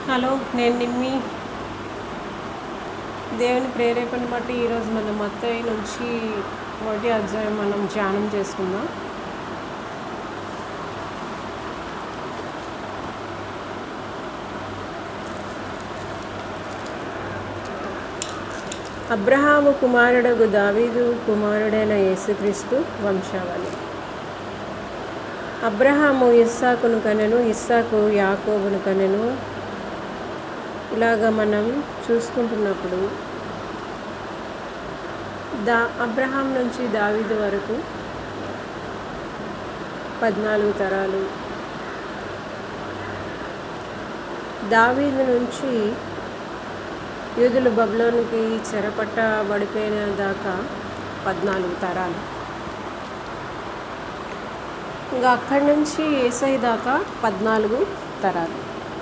Hello నేను నిమ్మి దేవుని ప్రేరేపణ బట్టి ఈరోజు మనం మత్తయి నుంచి మొదటి అధ్యాయం మనం ధ్యానం చేసుకుందాం అబ్రహాము కుమారుడగు దావీదు కుమారుడైన యేసుక్రీస్తు వంశావళి అబ్రహాము ఇస్సాకును కనెను ఇస్సాకు యాకోబును కనెను ఇలాగ మనం చూసుకుంటున్నప్పుడు దా అబ్రహాం నుంచి దావీదు వరకు పద్నాలుగు తరాలు దావీదు నుంచి యూదులు బబులోనికి చెరపట్టబడిపోయిన దాకా పద్నాలుగు తరాలు ఇంకా అక్కడి నుంచి ఏసై దాకా పద్నాలుగు తరాలు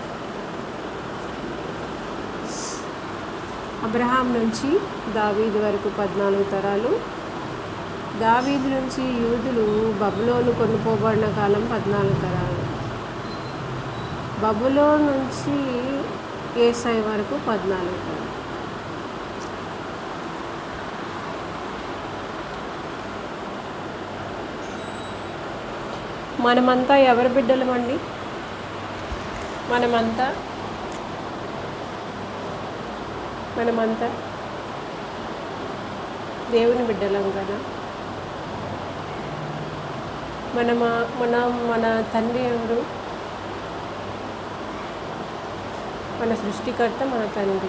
అబ్రహాం నుంచి దావీదు వరకు పద్నాలుగు తరాలు దావీదు నుంచి యూదులు బబులోను కొనుక్కోబడిన కాలం పద్నాలుగు తరాలు బబులో నుంచి ఏసై వరకు పద్నాలుగు తరాలు మనమంతా ఎవరి బిడ్డలమండి మనమంతా మనమంతా దేవుని బిడ్డలం కదా మన మన మన తండ్రి ఎవరు మన సృష్టికర్త మన తండ్రి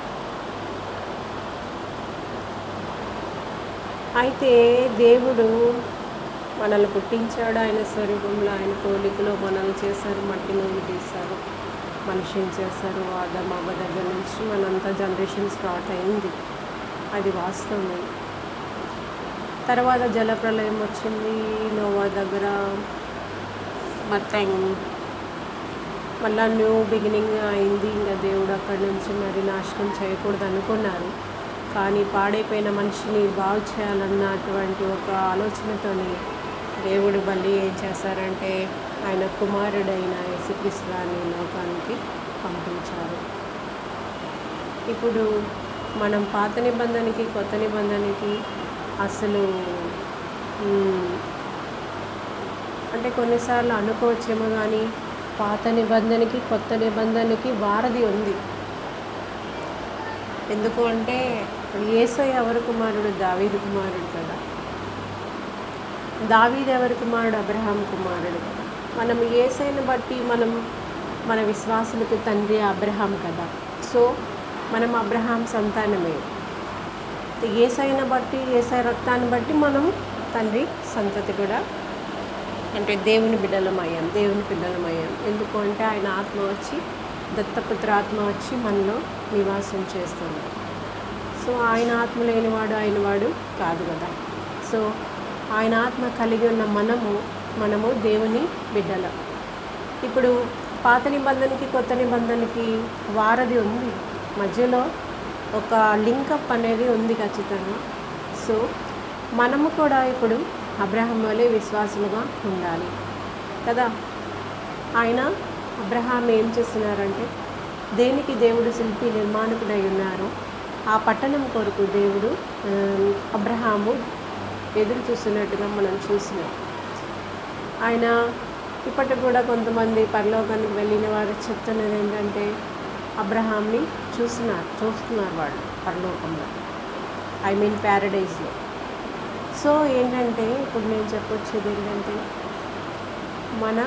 అయితే దేవుడు మనల్ని పుట్టించాడు ఆయన స్వరూపంలో ఆయన పోలికలో మనల్ని చేశారు మట్టి నుండి తీశారు మనిషిని చేశారు ఆదం అవ్వ దగ్గర నుంచి మనంతా జనరేషన్ స్టార్ట్ అయింది అది వాస్తవమే తర్వాత జలప్రలయం వచ్చింది నోవా దగ్గర మొత్తం మళ్ళా న్యూ బిగినింగ్ అయింది ఇంకా దేవుడు అక్కడి నుంచి మరి నాశనం చేయకూడదు అనుకున్నారు కానీ పాడైపోయిన మనిషిని బాగు చేయాలన్నటువంటి ఒక ఆలోచనతోని దేవుడు మళ్ళీ ఏం చేశారంటే ఆయన కుమారుడైన యేసుక్రీస్తుని లోకానికి పంపించారు ఇప్పుడు మనం పాత నిబంధనకి కొత్త నిబంధనకి అసలు మ్, అంటే కొన్నిసార్లు అనుకోవచ్చేమో కానీ పాత నిబంధనకి కొత్త నిబంధనకి వారధి ఉంది ఎందుకు అంటే ఏసై ఎవరి కుమారుడు దావీదు కుమారుడు కదా దావీదు ఎవరి కుమారుడు అబ్రహాం కుమారుడు కదా మనం ఏసైని బట్టి మనం మన విశ్వాసులకు తండ్రి అబ్రహాం కదా సో మనం అబ్రహాం సంతానమే ఏసైని బట్టి ఏసై రక్తాన్ని బట్టి మనం తండ్రి సంతతి కూడా అంటే దేవుని బిడ్డలమయ్యాం దేవుని పిల్లలమయ్యాం ఎందుకు అంటే ఆయన ఆత్మ వచ్చి దత్తపుత్ర ఆత్మ వచ్చి మనలో నివాసం చేస్తుంది సో ఆయన ఆత్మ లేనివాడు ఆయన వాడు కాదు కదా సో ఆయన ఆత్మ కలిగి ఉన్న మనము మనము దేవుని బిడ్డల ఇప్పుడు పాత నిబంధనకి కొత్త నిబంధనకి వారధి ఉంది మధ్యలో ఒక లింకప్ అనేది ఉంది ఖచ్చితంగా సో మనము కూడా ఇప్పుడు అబ్రహం వలె విశ్వాసులుగా ఉండాలి కదా ఆయన అబ్రహాం ఏం చేస్తున్నారంటే దేనికి దేవుడు శిల్పి నిర్మాణకుడై ఉన్నారు ఆ పట్టణం కొరకు దేవుడు ఆ, అబ్రహాము ఎదురు చూస్తున్నట్టుగా మనం చూసినాం ఆయన ఇప్పటికి కూడా కొంతమంది పరలోకానికి వెళ్ళిన వారు చెప్తున్నది ఏంటంటే అబ్రహాంని చూస్తున్నారు చూస్తున్నారు వాళ్ళు పరలోకంలో ఐ మీన్ ప్యారడైజ్లో సో ఏంటంటే ఇప్పుడు నేను చెప్పొచ్చేది ఏంటంటే మన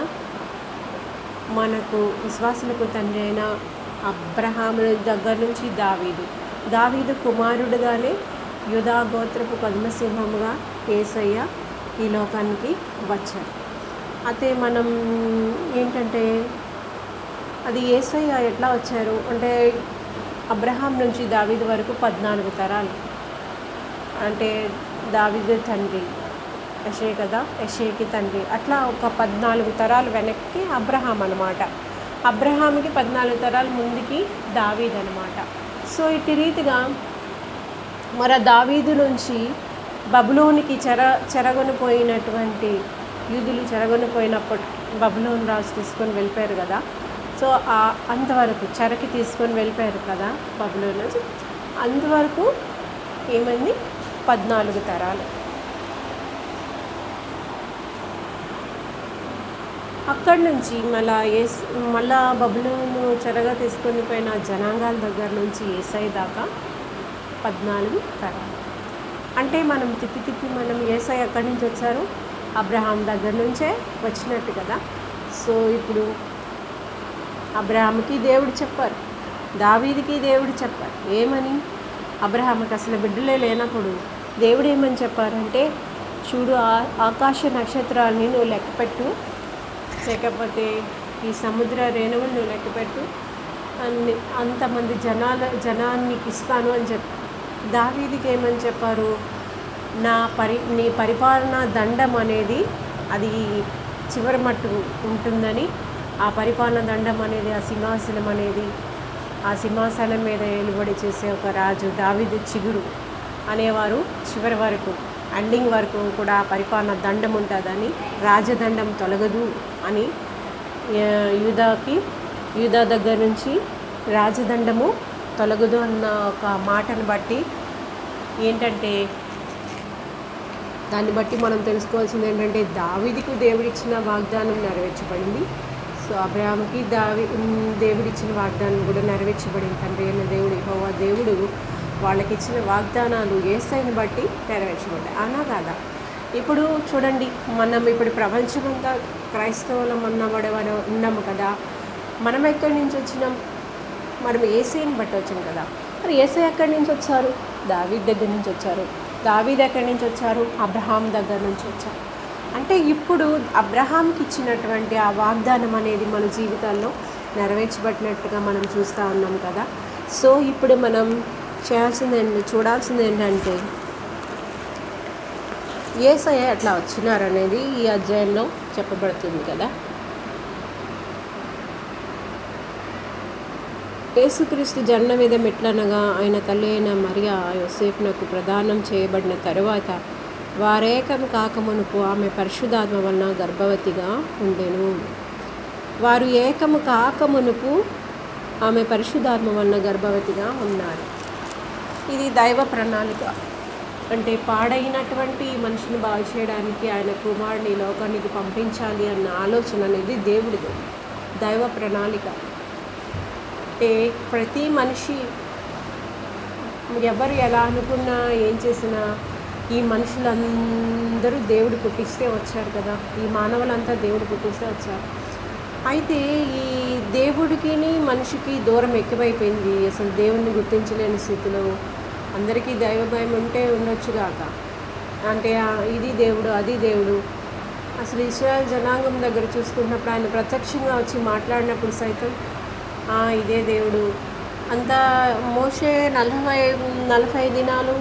మనకు విశ్వాసులకు తండ్రి అయిన అబ్రహాము దగ్గర నుంచి దావీదు దావీదు కుమారుడుగానే యుధా గోత్రపు పద్మసింహముగా ఏసయ్య ఈ లోకానికి వచ్చారు అయితే మనం ఏంటంటే అది ఏసయ్య ఎట్లా వచ్చారు అంటే అబ్రహాం నుంచి దావీదు వరకు పద్నాలుగు తరాలు అంటే దావీదు తండ్రి యషే కదా యషేకి తండ్రి అట్లా ఒక పద్నాలుగు తరాలు వెనక్కి అబ్రహాం అనమాట అబ్రహాంకి పద్నాలుగు తరాలు ముందుకి దావీద్ అనమాట సో ఇటు రీతిగా మరి ఆ దావీదు నుంచి బబులోనికి చెర చెరగొనిపోయినటువంటి యూదులు చెరగొనిపోయినప్పుడు బబులోన్ రాజు తీసుకొని వెళ్ళిపోయారు కదా సో ఆ- అంతవరకు చెరకి తీసుకొని వెళ్ళిపోయారు కదా బబులో నుంచి అంతవరకు ఏమైంది పద్నాలుగు తరాలు అక్కడి నుంచి మళ్ళా ఏస్ మళ్ళా బబులోను చెరగా తీసుకొని పోయిన జనాంగాల దగ్గర నుంచి ఏసై దాకా పద్నాలుగు తరాలు అంటే మనం తిప్పి తిప్పి మనం ఏసై ఎక్కడి నుంచి వచ్చారు అబ్రహాం దగ్గర నుంచే వచ్చినట్టు కదా సో ఇప్పుడు అబ్రహాంకి దేవుడు చెప్పారు దావీదికి దేవుడు చెప్పారు ఏమని అబ్రహాంకి అసలు బిడ్డలే లేనప్పుడు దేవుడు ఏమని చెప్పారంటే చూడు ఆ- ఆకాశ నక్షత్రాలని నువ్వు లెక్కపెట్టు లేకపోతే ఈ సముద్ర రేణువులు నువ్వు లెక్కపెట్టు అన్ని అంతమంది జనాల జనాన్ని నీకు ఇస్తాను అని చెప్పి దావీదికి ఏమని చెప్పారు నా పరి నీ పరిపాలన దండం అనేది అది చివరి మట్టు ఉంటుందని ఆ పరిపాలన దండం అనేది ఆ సింహాసనం అనేది ఆ సింహాసనం మీద ఏలుబడి చేసే ఒక రాజు దావీదు చిగురు అనేవారు చివరి వరకు ఎండింగ్ వరకు కూడా ఆ పరిపాలన దండం ఉంటుందని రాజదండం తొలగదు అని ఆ, యూదాకి యూదా దగ్గర నుంచి రాజదండము తొలగదు అన్న ఒక మాటను బట్టి ఏంటంటే దాన్ని బట్టి మనం తెలుసుకోవాల్సింది ఏంటంటే దావీదికి దేవుడిచ్చిన వాగ్దానం నెరవేర్చబడింది సో అబ్రాహాంకి దావి ఉమ్, దేవుడిచ్చిన వాగ్దానం కూడా నెరవేర్చబడింది తండ్రి అయిన దేవుడు యెహోవా దేవుడు వాళ్ళకి ఇచ్చిన వాగ్దానాలు ఏసైని బట్టి నెరవేర్చబడ్డాయి అనా కాదా ఇప్పుడు చూడండి మనం ఇప్పుడు ప్రపంచమంతా క్రైస్తవులం అన్నవాడు ఉన్నాము కదా మనం ఎక్కడి నుంచి వచ్చినాం మనం ఏసైని బట్టి వచ్చాం కదా మరి ఏసై ఎక్కడి నుంచి వచ్చారు దావీద్ దగ్గర నుంచి వచ్చారు దావీద్ ఎక్కడి నుంచి వచ్చారు అబ్రహాం దగ్గర నుంచి వచ్చారు అంటే ఇప్పుడు అబ్రహాంకి ఇచ్చినటువంటి ఆ వాగ్దానం అనేది మన జీవితాల్లో నెరవేర్చబడినట్టుగా మనం చూస్తూ ఉన్నాం కదా సో ఇప్పుడు మనం చేయాల్సింది ఏంటి చూడాల్సింది ఏంటంటే ఏసయ్య ఎట్లా వచ్చినారనేది ఈ అధ్యాయంలో చెప్పబడుతుంది కదా యేసుక్రీస్తు జన్మ విధం ఎట్లనగా ఆయన తల్లి అయిన మరియా యోసేపునకు ప్రదానం చేయబడిన తరువాత వారేకం కాకమునుపు ఆమె పరిశుధాత్మ వలన గర్భవతిగా ఉండెను వారు ఏకము కాకమునుపు ఆమె పరిశుధాత్మ వలన గర్భవతిగా ఉన్నారు ఇది దైవ ప్రణాళిక అంటే పాడైనటువంటి ఈ మనిషిని బాగు చేయడానికి ఆయన కుమారుని ఈ లోకానికి పంపించాలి అన్న ఆలోచన అనేది దేవుడిది దైవ ప్రణాళిక అంటే ప్రతి మనిషి ఎవరు ఎలా అనుకున్నా ఏం చేసినా ఈ మనుషులందరూ దేవుడు పుట్టిస్తే వచ్చారు కదా ఈ మానవులంతా దేవుడు పుట్టిస్తే వచ్చారు అయితే ఈ దేవుడికి మనిషికి దూరం ఎక్కువైపోయింది అసలు దేవుణ్ణి గుర్తించలేని స్థితిలో అందరికీ దైవ భయం ఉంటే ఉండొచ్చు కాక అంటే ఆ, ఇది దేవుడు అది దేవుడు అసలు ఇస్రాయల్ జనాంగం దగ్గర చూసుకున్నప్పుడు ఆయన ప్రత్యక్షంగా వచ్చి మాట్లాడినప్పుడు సైతం "ఆ, ఇదే దేవుడు అంతా మోసే నలభై నలభై దినాలు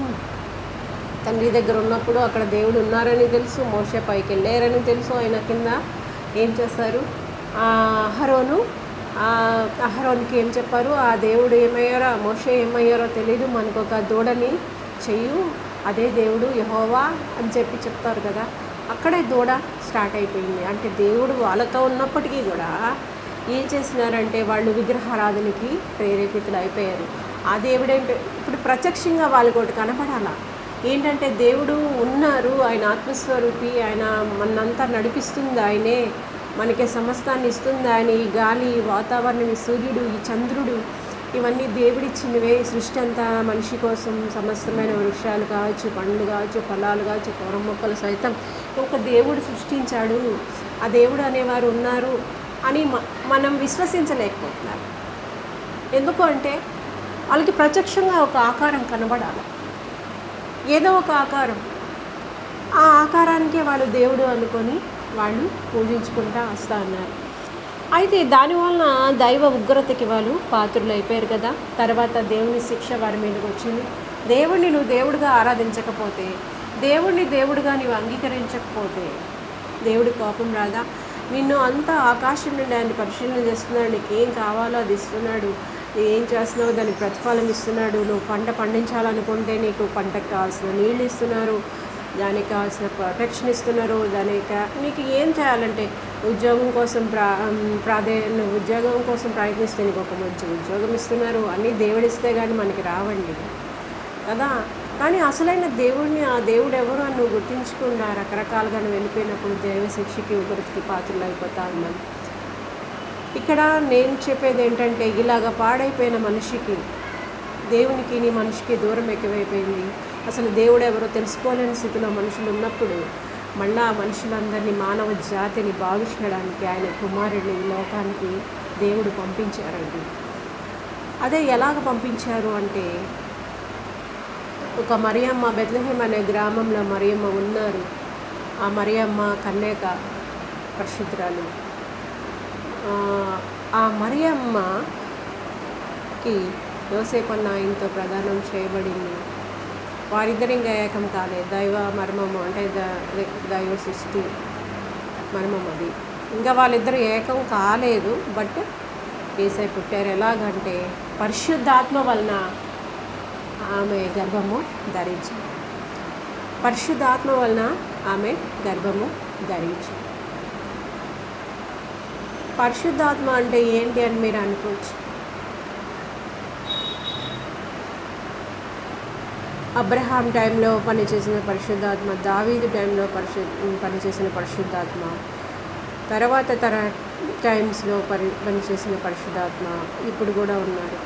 తండ్రి దగ్గర ఉన్నప్పుడు అక్కడ దేవుడు ఉన్నారని తెలుసు మోసే పైకి వెళ్ళారని తెలుసు ఆయన కింద ఏం చేస్తారు ఆ అహరోను ఆ అహరోన్కి ఏం చెప్పారు ఆ దేవుడు ఏమయ్యారో ఆ మోసే ఏమయ్యారో తెలియదు మనకు ఒక దూడని చెయ్యు అదే దేవుడు యహోవా అని చెప్పి చెప్తారు కదా అక్కడే దూడ స్టార్ట్ అయిపోయింది అంటే దేవుడు వాళ్ళతో ఉన్నప్పటికీ కూడా ఏం చేసినారంటే వాళ్ళు విగ్రహారాధనకి ప్రేరేపితులు అయిపోయారు ఆ దేవుడేంటి ఇప్పుడు ప్రత్యక్షంగా వాళ్ళకి ఒకటి కనపడాలా ఏంటంటే దేవుడు ఉన్నారు ఆయన ఆత్మస్వరూపి ఆయన మనంతా నడిపిస్తుంది ఆయనే మనకి సమస్తాన్ని ఇస్తుంది ఆయన ఈ గాలి ఈ వాతావరణం ఈ సూర్యుడు ఈ చంద్రుడు ఇవన్నీ దేవుడిచ్చినవే ఈ సృష్టి అంతా మనిషి కోసం సమస్తమైన వృక్షాలు కావచ్చు పండ్లు కావచ్చు ఫలాలు కావచ్చు కూర మొక్కలు సైతం ఒక దేవుడు సృష్టించాడు ఆ దేవుడు అనేవారు ఉన్నారు అని మ- మనం విశ్వసించలేకపోతున్నారు ఎందుకు అంటే వాళ్ళకి ప్రత్యక్షంగా ఒక ఆకారం కనబడాలి ఏదో ఒక ఆకారం ఆ ఆకారానికే వాళ్ళు దేవుడు అనుకొని వాళ్ళు పూజించుకుంటా వస్తూ ఉన్నారు అయితే దానివలన దైవ ఉగ్రతకి వాళ్ళు పాత్రులు అయిపోయారు కదా తర్వాత దేవుని శిక్ష వారి మీదకి వచ్చింది దేవుడిని నువ్వు దేవుడిగా ఆరాధించకపోతే దేవుడిని దేవుడిగా నువ్వు అంగీకరించకపోతే దేవుడి కోపం రాదా నిన్ను అంతా ఆకాశం నుండి ఆయన పరిశీలన చేస్తున్నాడు నీకు ఏం కావాలో అది ఇస్తున్నాడు నువ్వు ఏం చేస్తున్నావు దానికి ప్రతిఫలం ఇస్తున్నాడు నువ్వు పంట పండించాలనుకుంటే నీకు పంటకు కావాల్సిన నీళ్ళు ఇస్తున్నారు దానికి కావాల్సిన ప్రొటెక్షన్ ఇస్తున్నారు దానికి నీకు ఏం చేయాలంటే ఉద్యోగం కోసం ప్రా ప్రాధే నువ్వు ఉద్యోగం కోసం ప్రయత్నిస్తే నీకు ఒక మంచి ఉద్యోగం ఇస్తున్నారు అన్నీ దేవుడిస్తే కానీ మనకి రావండి కదా కానీ అసలైన దేవుడిని ఆ దేవుడు ఎవరు అని నువ్వు గుర్తించకుండా రకరకాలుగా నువ్వు వెళ్ళిపోయినప్పుడు దైవ శిక్షకి ఉగ్రతకి పాత్రలు అయిపోతా ఉన్నాం ఇక్కడ నేను చెప్పేది ఏంటంటే ఇలాగ పాడైపోయిన మనిషికి దేవునికి నీ మనిషికి దూరం ఎక్కువైపోయింది అసలు దేవుడు ఎవరో తెలుసుకోలేని స్థితిలో మనుషులు ఉన్నప్పుడు మళ్ళా ఆ మనుషులందరినీ మానవ జాతిని బాగు చేయడానికి ఆయన కుమారుడిని ఈ లోకానికి దేవుడు పంపించారండి అదే ఎలాగ పంపించారు అంటే ఒక మరియమ్మ బెత్లహేమ్ అనే గ్రామంలో మరియమ్మ ఉన్నారు ఆ మరియమ్మ కన్యక పరిశుద్ధురాలు ఆ, ఆ మరియమ్మకి యోసేపన్న ఆయనతో ప్రదానం చేయబడింది వారిద్దరు ఇంకా ఏకం కాలేదు దైవ మర్మము అంటే ద- అదే దైవ సృష్టి మర్మం అది ఇంకా వాళ్ళిద్దరు ఏకం కాలేదు బట్ ఏసై పుట్టారు ఎలాగంటే పరిశుద్ధాత్మ వలన ఆమె గర్భము ధరించింది పరిశుద్ధాత్మ వలన ఆమె గర్భము ధరించింది పరిశుద్ధాత్మ అంటే ఏంటి అని మీరు అనుకోవచ్చు అబ్రహాం టైంలో పనిచేసిన పరిశుద్ధాత్మ దావీదు టైంలో పరిశు పనిచేసిన పరిశుద్ధాత్మ తర్వాత తర టైమ్స్లో పని పనిచేసిన పరిశుద్ధాత్మ ఇప్పుడు కూడా ఉన్నారు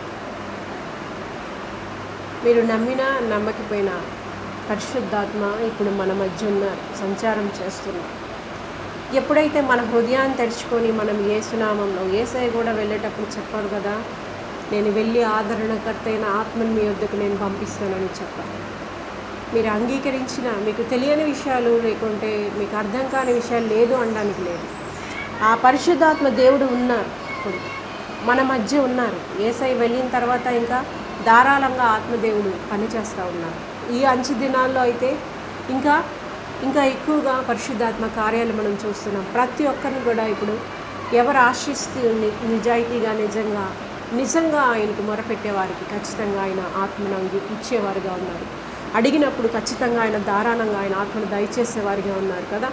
మీరు నమ్మినా నమ్మకపోయినా పరిశుద్ధాత్మ ఇప్పుడు మన మధ్య ఉన్నారు సంచారం చేస్తున్నారు ఎప్పుడైతే మన హృదయాన్ని తెరుచుకొని మనం ఏసునామంలో ఏసై కూడా వెళ్ళేటప్పుడు చెప్పారు కదా నేను వెళ్ళి ఆదరణకర్త అయిన ఆత్మని మీ వద్దకు నేను పంపిస్తానని చెప్పాను మీరు అంగీకరించిన మీకు తెలియని విషయాలు లేకుంటే మీకు అర్థం కాని విషయాలు లేదు అనడానికి లేదు ఆ పరిశుద్ధాత్మ దేవుడు ఉన్నారు ఇప్పుడు మన మధ్య ఉన్నారు ఏసై వెళ్ళిన తర్వాత ఇంకా ధారాళంగా ఆత్మదేవుడు పనిచేస్తూ ఉన్నారు ఈ అంచు దినాల్లో అయితే ఇంకా ఇంకా ఎక్కువగా పరిశుద్ధాత్మ కార్యాలు మనం చూస్తున్నాం ప్రతి ఒక్కరిని కూడా ఇప్పుడు ఎవరు ఆశిస్తూ ని- నిజాయితీగా నిజంగా నిజంగా ఆయనకు మొరపెట్టే వారికి ఖచ్చితంగా ఆయన ఆత్మను అంగి- ఇచ్చేవారుగా ఉన్నారు అడిగినప్పుడు ఖచ్చితంగా ఆయన ధారాళంగా ఆయన ఆత్మను దయచేసేవారిగా ఉన్నారు కదా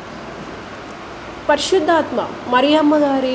పరిశుద్ధాత్మ మరియమ్మ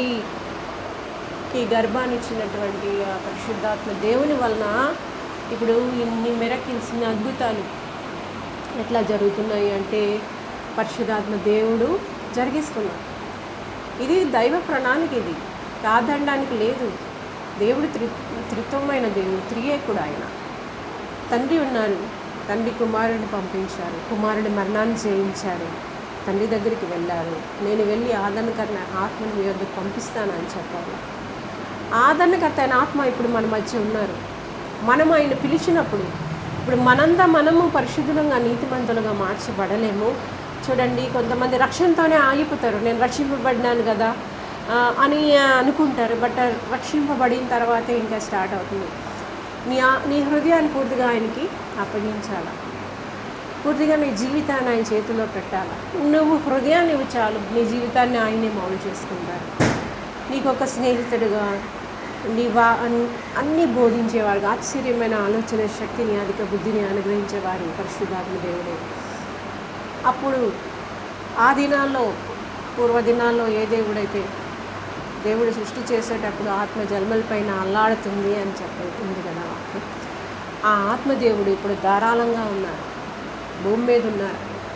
గారికి గర్భాన్ని ఇచ్చినటువంటి ఆ పరిశుద్ధాత్మ దేవుని వలన ఇప్పుడు ఇన్ని మెరకిల్స్ ఇన్ని అద్భుతాలు ఎట్లా జరుగుతున్నాయి అంటే పరిశుద్ధాత్మ దేవుడు జరిగిస్తున్నాడు ఇది దైవ ప్రణాళిక ఇది కాదనడానికి లేదు దేవుడు త్రి త్రిత్వమైన దేవుడు త్రియేకుడు ఆయన తండ్రి ఉన్నారు తండ్రి కుమారుడిని పంపించారు కుమారుడి మరణాన్ని చేయించారు తండ్రి దగ్గరికి వెళ్ళారు నేను వెళ్ళి ఆదరణకర్త ఆత్మని మీ వద్దకు పంపిస్తానని చెప్పారు ఆదరణకర్త అయిన ఆత్మ ఇప్పుడు మన మధ్య ఉన్నారు మనం ఆయన పిలిచినప్పుడు ఇప్పుడు మనంతా మనము పరిశుద్ధులంగా నీతిమంతులుగా మార్చబడలేము చూడండి కొంతమంది రక్షణతోనే ఆగిపోతారు నేను రక్షింపబడినాను కదా ఆ, అని ఆ, అనుకుంటారు బట్ ఆ రక్షింపబడిన తర్వాతే ఇంకా స్టార్ట్ అవుతుంది నీ ఆ- నీ హృదయాన్ని పూర్తిగా ఆయనకి అప్పగించాలా పూర్తిగా నీ జీవితాన్ని ఆయన చేతిలో పెట్టాలా నువ్వు హృదయాన్ని ఇవ్వు చాలు నీ జీవితాన్ని ఆయనే మౌలు చేసుకుంటారు నీకు ఒక స్నేహితుడుగా నీ వా అన్- అన్నీ బోధించేవారుగా ఆశ్చర్యమైన ఆలోచన శక్తిని అధిక బుద్ధిని అనుగ్రహించేవారు పరిశుద్ధాత్మ దేవుడే అప్పుడు ఆ దినాల్లో పూర్వదినాల్లో ఏ దేవుడైతే దేవుడు సృష్టి చేసేటప్పుడు ఆత్మ జన్మలపైన అల్లాడుతుంది అని చెప్తుంది కదా వాక్యం ఆ ఆత్మదేవుడు ఇప్పుడు ధారాళంగా ఉన్నారు భూమి మీద ఉన్నారు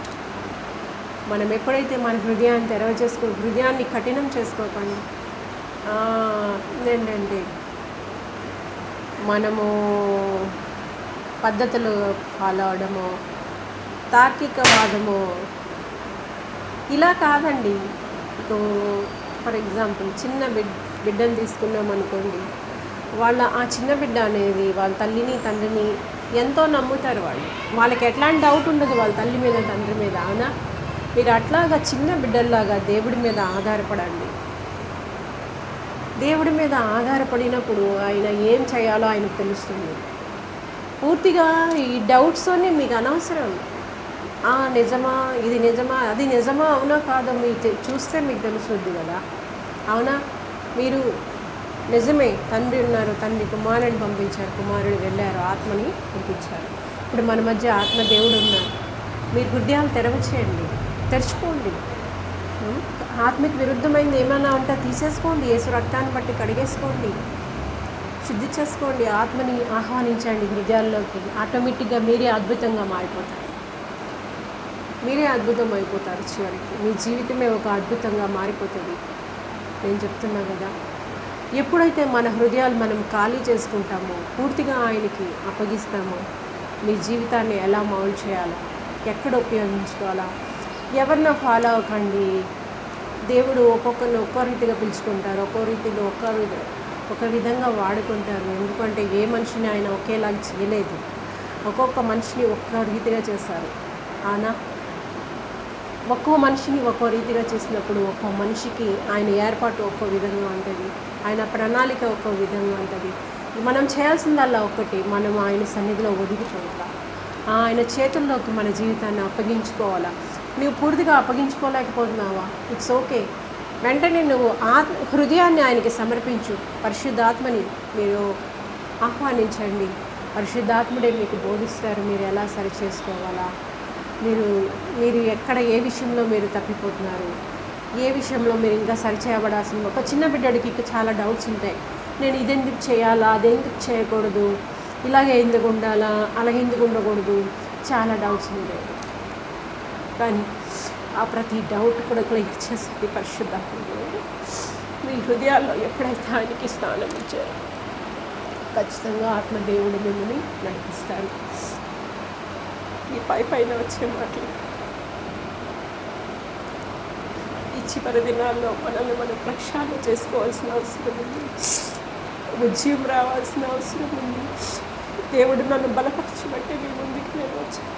మనం ఎప్పుడైతే మన హృదయాన్ని తెరవ చేసుకో హృదయాన్ని కఠినం చేసుకోకండి ఆ, ఏంటంటే మనము పద్ధతులు ఫాలో అవడము తార్కికవాదము ఇలా కాదండి ఇప్పుడు ఫర్ ఎగ్జాంపుల్ చిన్న బిడ్ బిడ్డను తీసుకున్నాం అనుకోండి వాళ్ళ ఆ చిన్న బిడ్డ అనేది వాళ్ళ తల్లిని తండ్రిని ఎంతో నమ్ముతారు వాళ్ళు వాళ్ళకి ఎట్లాంటి డౌట్ ఉండదు వాళ్ళ తల్లి మీద తండ్రి మీద అవునా మీరు అట్లాగా చిన్న బిడ్డల్లాగా దేవుడి మీద ఆధారపడండి దేవుడి మీద ఆధారపడినప్పుడు ఆయన ఏం చేయాలో ఆయనకు తెలుస్తుంది పూర్తిగా ఈ డౌట్స్తోనే మీకు అనవసరం ఆ, నిజమా ఇది నిజమా అది నిజమా అవునా కాదో మీరు తె- చూస్తే మీకు తెలుస్తుంది కదా అవునా మీరు నిజమే తండ్రి ఉన్నారు తండ్రి కుమారుడిని పంపించారు కుమారుడు వెళ్ళారు ఆత్మని పంపించారు ఇప్పుడు మన మధ్య ఆత్మ దేవుడు ఉన్నారు మీరు హృదయాలు తెరవచేయండి తెరుచుకోండి ఉం? ఆత్మకి విరుద్ధమైంది ఏమైనా ఉంటే తీసేసుకోండి యేసు రక్తాన్ని బట్టి కడిగేసుకోండి శుద్ధి చేసుకోండి ఆత్మని ఆహ్వానించండి హృదయాల్లోకి ఆటోమేటిక్గా మీరే అద్భుతంగా మారిపోతారు మీరే అద్భుతం అయిపోతారు చివరికి మీ జీవితమే ఒక అద్భుతంగా మారిపోతుంది నేను చెప్తున్నా కదా ఎప్పుడైతే మన హృదయాలు మనం ఖాళీ చేసుకుంటామో పూర్తిగా ఆయనకి అప్పగిస్తామో మీ జీవితాన్ని ఎలా మౌల్డ్ చేయాలా ఎక్కడ ఉపయోగించుకోవాలా ఎవరినో ఫాలో అవ్వకండి దేవుడు ఒక్కొక్కరిని ఒక్కో రీతిగా పిలుచుకుంటారు ఒక్కో రీతిలో ఒక్క విధ ఒక విధంగా వాడుకుంటారు ఎందుకంటే ఏ మనిషిని ఆయన ఒకేలాగా చేయలేదు ఒక్కొక్క మనిషిని ఒక్క రీతిగా చేస్తారు అవునా ఒక్కో మనిషిని ఒక్కో రీతిగా చేసినప్పుడు ఒక్కో మనిషికి ఆయన ఏర్పాటు ఒక్కో విధంగా ఉంటుంది ఆయన ప్రణాళిక ఒక్కో విధంగా ఉంటుంది మనం చేయాల్సిందల్లా ఒకటి మనం ఆయన సన్నిధిలో ఒదిగిపోవాలా ఆయన చేతుల్లోకి మన జీవితాన్ని అప్పగించుకోవాలా నువ్వు పూర్తిగా అప్పగించుకోలేకపోతున్నావా ఇట్స్ ఓకే వెంటనే నువ్వు ఆత్మ హృదయాన్ని ఆయనకి సమర్పించు పరిశుద్ధాత్మని మీరు ఆహ్వానించండి పరిశుద్ధాత్ముడే మీకు బోధిస్తారు మీరు ఎలా సరి చేసుకోవాలా మీరు మీరు ఎక్కడ ఏ విషయంలో మీరు తప్పిపోతున్నారు ఏ విషయంలో మీరు ఇంకా సరి చేయబడాల్సిన ఒక చిన్న బిడ్డడికి ఇంకా చాలా డౌట్స్ ఉంటాయి నేను ఇది ఎందుకు చేయాలా అది ఎందుకు చేయకూడదు ఇలాగే ఎందుకు ఉండాలా అలాగే ఎందుకు ఉండకూడదు చాలా డౌట్స్ ఉంటాయి కానీ ఆ ప్రతి డౌట్ కూడా క్లియర్ చేసేది పరిశుద్ధాత్ముడు మీ హృదయాల్లో ఎప్పుడైతే ఆయనకి స్థానం ఇచ్చారో ఖచ్చితంగా ఆత్మదేవుడు మిమ్మల్ని నడిపిస్తాడు ఈ పై పైన వచ్చే మాటలు ఈ చివరి దినాల్లో మనల్ని మనం ప్రక్షాళన చేసుకోవాల్సిన అవసరం ఉంది ఉద్యమం రావాల్సిన అవసరం ఉంది దేవుడు నన్ను బలపరచబట్టి మీ ముందుకు నేను వచ్చాను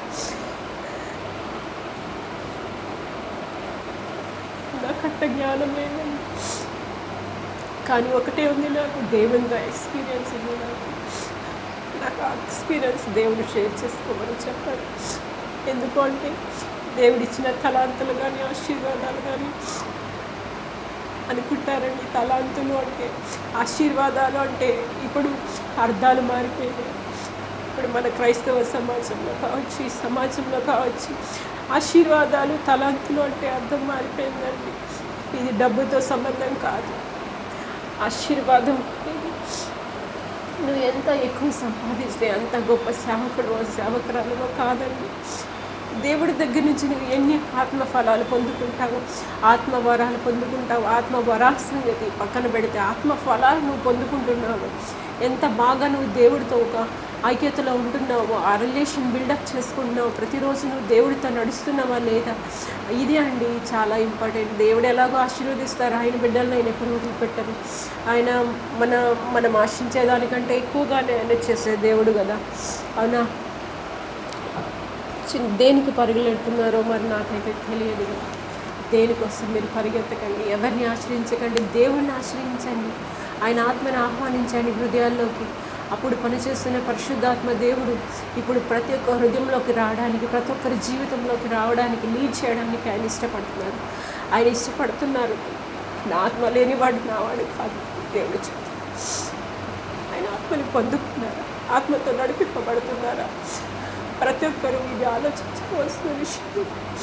నాకంత జ్ఞానం లేదండి కానీ ఒకటే ఉంది నాకు దేవునిగా ఎక్స్పీరియన్స్ ఉంది నాకు నాకు ఆ ఎక్స్పీరియన్స్ దేవుడు షేర్ చేసుకోమని చెప్పారు ఎందుకు అంటే దేవుడిచ్చిన తలాంతులు కానీ ఆశీర్వాదాలు కానీ అనుకుంటారండి తలాంతులు అంటే ఆశీర్వాదాలు అంటే ఇప్పుడు అర్థాలు మారిపోయినాయి ఇప్పుడు మన క్రైస్తవ సమాజంలో కావచ్చు ఈ సమాజంలో కావచ్చు ఆశీర్వాదాలు తలాంతులు అంటే అర్థం మారిపోయిందండి ఇది డబ్బుతో సంబంధం కాదు ఆశీర్వాదం అనేది నువ్వు ఎంత ఎక్కువ సంపాదిస్తే అంత గొప్ప సేవకుడు సేవకురాలువో కాదండి దేవుడి దగ్గర నుంచి నువ్వు ఎన్ని ఆత్మ ఫలాలు పొందుకుంటావు ఆత్మ వరాలు పొందుకుంటావు ఆత్మ వరాల సంగతి పక్కన పెడితే ఆత్మ ఫలాలు నువ్వు పొందుకుంటున్నావు ఎంత బాగా నువ్వు దేవుడితో ఒక ఐక్యతలో ఉంటున్నావు ఆ రిలేషన్ బిల్డప్ చేసుకుంటున్నావు ప్రతిరోజు నువ్వు దేవుడితో నడుస్తున్నావా లేదా ఇది అండి చాలా ఇంపార్టెంట్ దేవుడు ఎలాగో ఆశీర్వదిస్తారు ఆయన బిడ్డలను ఆయన ఎప్పుడు వదిలిపెట్టరు ఆయన మన మనం ఆశించేదానికంటే ఎక్కువగానే ఆయన చేసే దేవుడు కదా అవునా చిన్న దేనికి పరుగులెడుతున్నారో మరి నాకైతే తెలియదు దేనికోసం మీరు పరిగెత్తకండి ఎవరిని ఆశ్రయించకండి దేవుణ్ణి ఆశ్రయించండి ఆయన ఆత్మని ఆహ్వానించండి హృదయాల్లోకి అప్పుడు పనిచేస్తున్న పరిశుద్ధాత్మ దేవుడు ఇప్పుడు ప్రతి ఒక్క హృదయంలోకి రావడానికి ప్రతి ఒక్కరి జీవితంలోకి రావడానికి లీడ్ చేయడానికి ఆయన ఇష్టపడుతున్నారు ఆయన ఇష్టపడుతున్నారు నా ఆత్మ లేనివాడు నావాడు కాదు దేవుడు చెప్తారు ఆయన ఆత్మని పొందుకున్నారా ఆత్మతో నడిపింపబడుతున్నారా ప్రతి ఒక్కరు ఇది ఆలోచించుకోవాల్సిన విషయం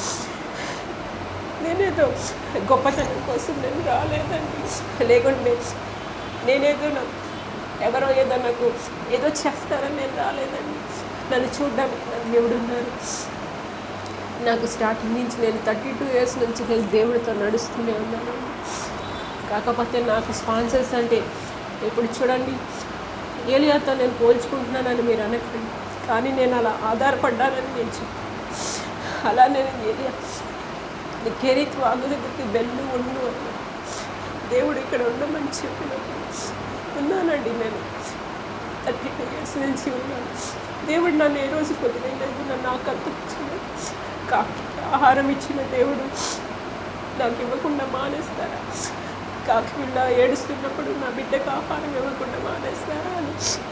నేనేదో గొప్పతనం కోసం నేను రాలేదండి లేకుంటే నేనేదో నా ఎవరో ఏదో నాకు ఏదో చేస్తారని నేను రాలేదండి నన్ను చూడడానికి నా దేవుడు ఉన్నారు నాకు స్టార్టింగ్ నుంచి నేను థర్టీ టూ ఇయర్స్ నుంచి నేను దేవుడితో నడుస్తూనే ఉన్నాను కాకపోతే నాకు స్పాన్సర్స్ అంటే ఇప్పుడు చూడండి ఏలియాతో నేను పోల్చుకుంటున్నానని మీరు అనకండి కానీ నేను అలా ఆధారపడ్డానని నేను చెప్పాను అలా నేను ఏలియా నీ కెరీత్ వాగు దగ్గరికి వెళ్ళు ఉండు అని దేవుడు ఇక్కడ ఉండమని చెప్పినప్పుడు ఉన్నానండి నేను థర్టీ టూ ఇయర్స్ నుంచి ఉన్నాను దేవుడు నన్ను ఏ రోజు వదిలేదు నన్ను ఆకలితో ఇచ్చిన కాకి ఆహారం ఇచ్చిన దేవుడు నాకు ఇవ్వకుండా మానేస్తారా కాకి పిల్ల ఏడుస్తున్నప్పుడు నా బిడ్డకు ఆహారం ఇవ్వకుండా మానేస్తారా అని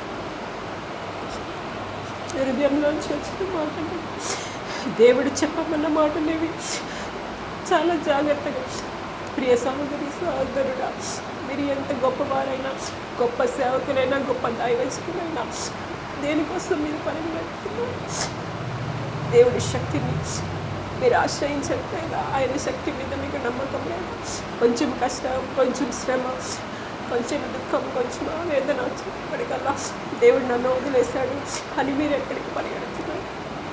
హృదయంలోంచి వచ్చిన మాటలు దేవుడు చెప్పమన్న మాటలేవి చాలా జాగ్రత్తగా ప్రియ సహోదరి సహోదరుడా మీరు ఎంత గొప్పవారైనా గొప్ప సేవకులైనా గొప్ప దైవజకులైనా దేనికోసం మీరు పని పెడుతున్నారు దేవుడి శక్తిని మీరు ఆశ్రయించకపోయినా ఆయన శక్తి మీద మీకు నమ్మకం లేదు కొంచెం కష్టం కొంచెం శ్రమ కొంచెం దుఃఖం కొంచెం ఆవేదన వచ్చినప్పటికల్లా దేవుడు నన్ను వదిలేశాడు అని మీరు ఎక్కడికి పరిగెడుతున్నారు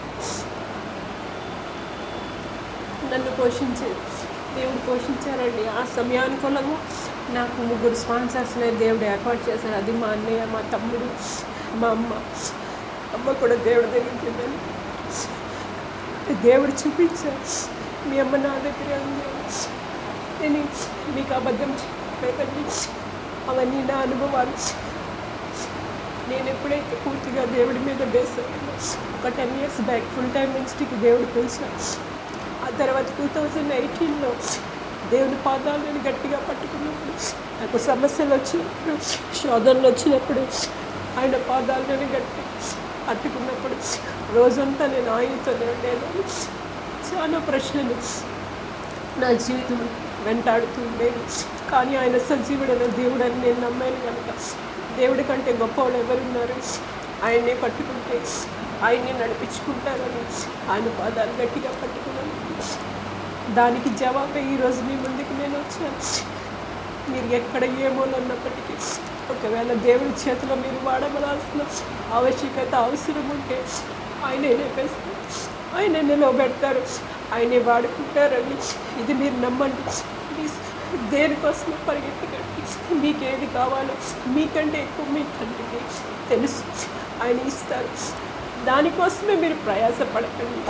నన్ను పోషించే దేవుడు పోషించారండి ఆ సమయానుకూలంగా నాకు ముగ్గురు స్పాన్సర్స్ని దేవుడు ఏర్పాటు చేశారు అది మా అన్నయ్య మా తమ్ముడు మా అమ్మ అమ్మ కూడా దేవుడి దగ్గరికి వెళ్ళాను దేవుడు చూపించారు మీ అమ్మ నా దగ్గరే ఉంది నేను మీకు అబద్ధం చెప్పలేదండి అవన్నీ నా అనుభవాలు నేను ఎప్పుడైతే పూర్తిగా దేవుడి మీద బేస్ అయ్యానో ఒక ten years back full time మినిస్ట్రీకి దేవుడు పిలిచాను ఆ తర్వాత టూ థౌజండ్ ఎయిటీన్లో దేవుని పాదాలు నేను గట్టిగా పట్టుకున్నప్పుడు నాకు సమస్యలు వచ్చినప్పుడు శోధనలు వచ్చినప్పుడు ఆయన పాదాలు నేను గట్టి పట్టుకున్నప్పుడు రోజంతా నేను ఆయనతోనే ఉండేదాన్ని చాలా ప్రశ్నలు నా జీవితం వెంటాడుతూ ఉండేది కానీ ఆయన సజీవుడైన దేవుడు అని నేను నమ్మాను కనుక దేవుడి కంటే గొప్పవాళ్ళు ఎవరున్నారు ఆయన్నే పట్టుకుంటే ఆయన్ని నడిపించుకుంటారని ఆయన పాదాలు గట్టిగా పట్టుకున్నాను దానికి జవాబే ఈరోజు మీ ముందుకు నేను వచ్చాను మీరు ఎక్కడ ఏమోనన్నప్పటికీ ఒకవేళ దేవుడి చేతిలో మీరు వాడబడాల్సిన ఆవశ్యకత అవసరం ఉంటే ఆయనే నేపేస్తారు ఆయన నిలవబెడతారు ఆయనే వాడుకుంటారని ఇది మీరు నమ్మండి ప్లీజ్ దేనికోసం పరిగెత్తకండి మీకు ఏది కావాలో మీకంటే ఎక్కువ మీ తండ్రికి తెలుసు ఆయన ఇస్తారు దానికోసమే మీరు ప్రయాసపడకండి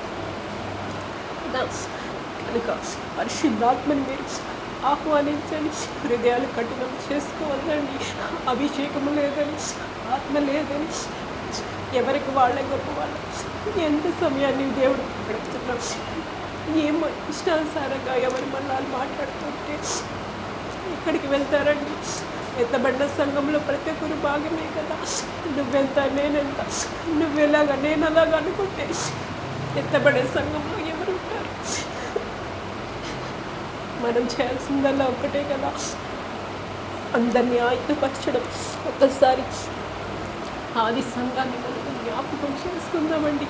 కదా కనుక పరిశుద్ధాత్మని మీరు ఆహ్వానించండి హృదయాలు కఠినం చేసుకోవద్దండి అభిషేకం లేదని ఆత్మ లేదని ఎవరికి వాళ్ళే గొప్ప వాళ్ళు ఎంత సమయాన్ని దేవుడు గడుపుతున్నాం ఏమో ఇష్టానుసారంగా ఎవరి మళ్ళీ మాట్లాడుతుంటే ఎక్కడికి వెళ్తారండి ఎత్తబడిన సంఘంలో ప్రతి ఒక్కరు భాగమే కదా నువ్వెంత నేనెంత నువ్వెలాగా నేను అలాగా అనుకుంటే ఎత్తబడే సంఘంలో ఎవరు ఉంటారు మనం చేయాల్సిందల్లా ఒక్కటే కదా అందరినీ ఆయుధపరచడం ఒక్కసారి ఆది సంఘాన్ని మనం జ్ఞాపకం చేసుకుందామండి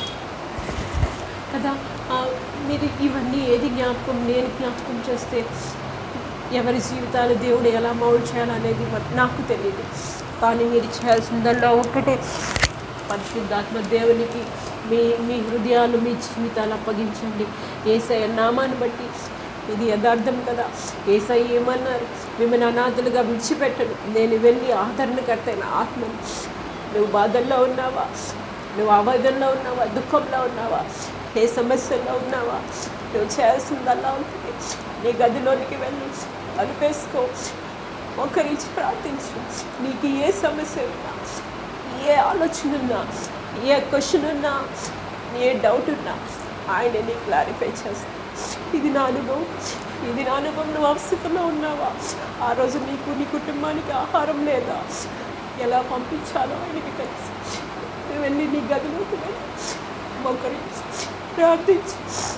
కదా ఆ, మీరు ఇవన్నీ ఏది జ్ఞాపకం నేను జ్ఞాపకం చేస్తే ఎవరి జీవితాలు దేవుడు ఎలా మౌల్డ్ చేయాలనేది మరి నాకు తెలియదు కానీ మీరు చేయాల్సిందల్లా ఒక్కటే పరిశుద్ధాత్మ దేవునికి మీ మీ హృదయాలు మీ జీవితాలు అప్పగించండి ఏసఐ నామాన్ని బట్టి ఇది యథార్థం కదా ఏసఐ ఏమన్నారు మిమ్మల్ని అనాథులుగా విడిచిపెట్టను నేను వెళ్ళి ఆదరణకర్తైన ఆత్మను నువ్వు బాధల్లో ఉన్నావా నువ్వు ఆవేదనలో ఉన్నావా దుఃఖంలో ఉన్నావా ఏ సమస్యలో ఉన్నావా నువ్వు చేయాల్సిందల్లా ఉంటుంది నీ గదిలోనికి వెళ్ళి తలుపేసుకో ఒకరించి ప్రార్థించు నీకు ఏ సమస్య ఉన్నా ఏ ఆలోచన ఉన్నా ఏ క్వశ్చన్ ఉన్నా ఏ డౌట్ ఉన్నా ఆయన నీ క్లారిఫై చేస్తాను ఇది నా అనుభవం ఇది నా అనుభవం నువ్వు అవసరంలో ఉన్నావా ఆ రోజు నీకు నీ కుటుంబానికి ఆహారం లేదా ఎలా పంపించాలో ఆయనకి తెలుసు నువ్వు వెళ్ళి నీ గదిలోకి వెళ్ళి మొక్కరించి ప్రార్థించు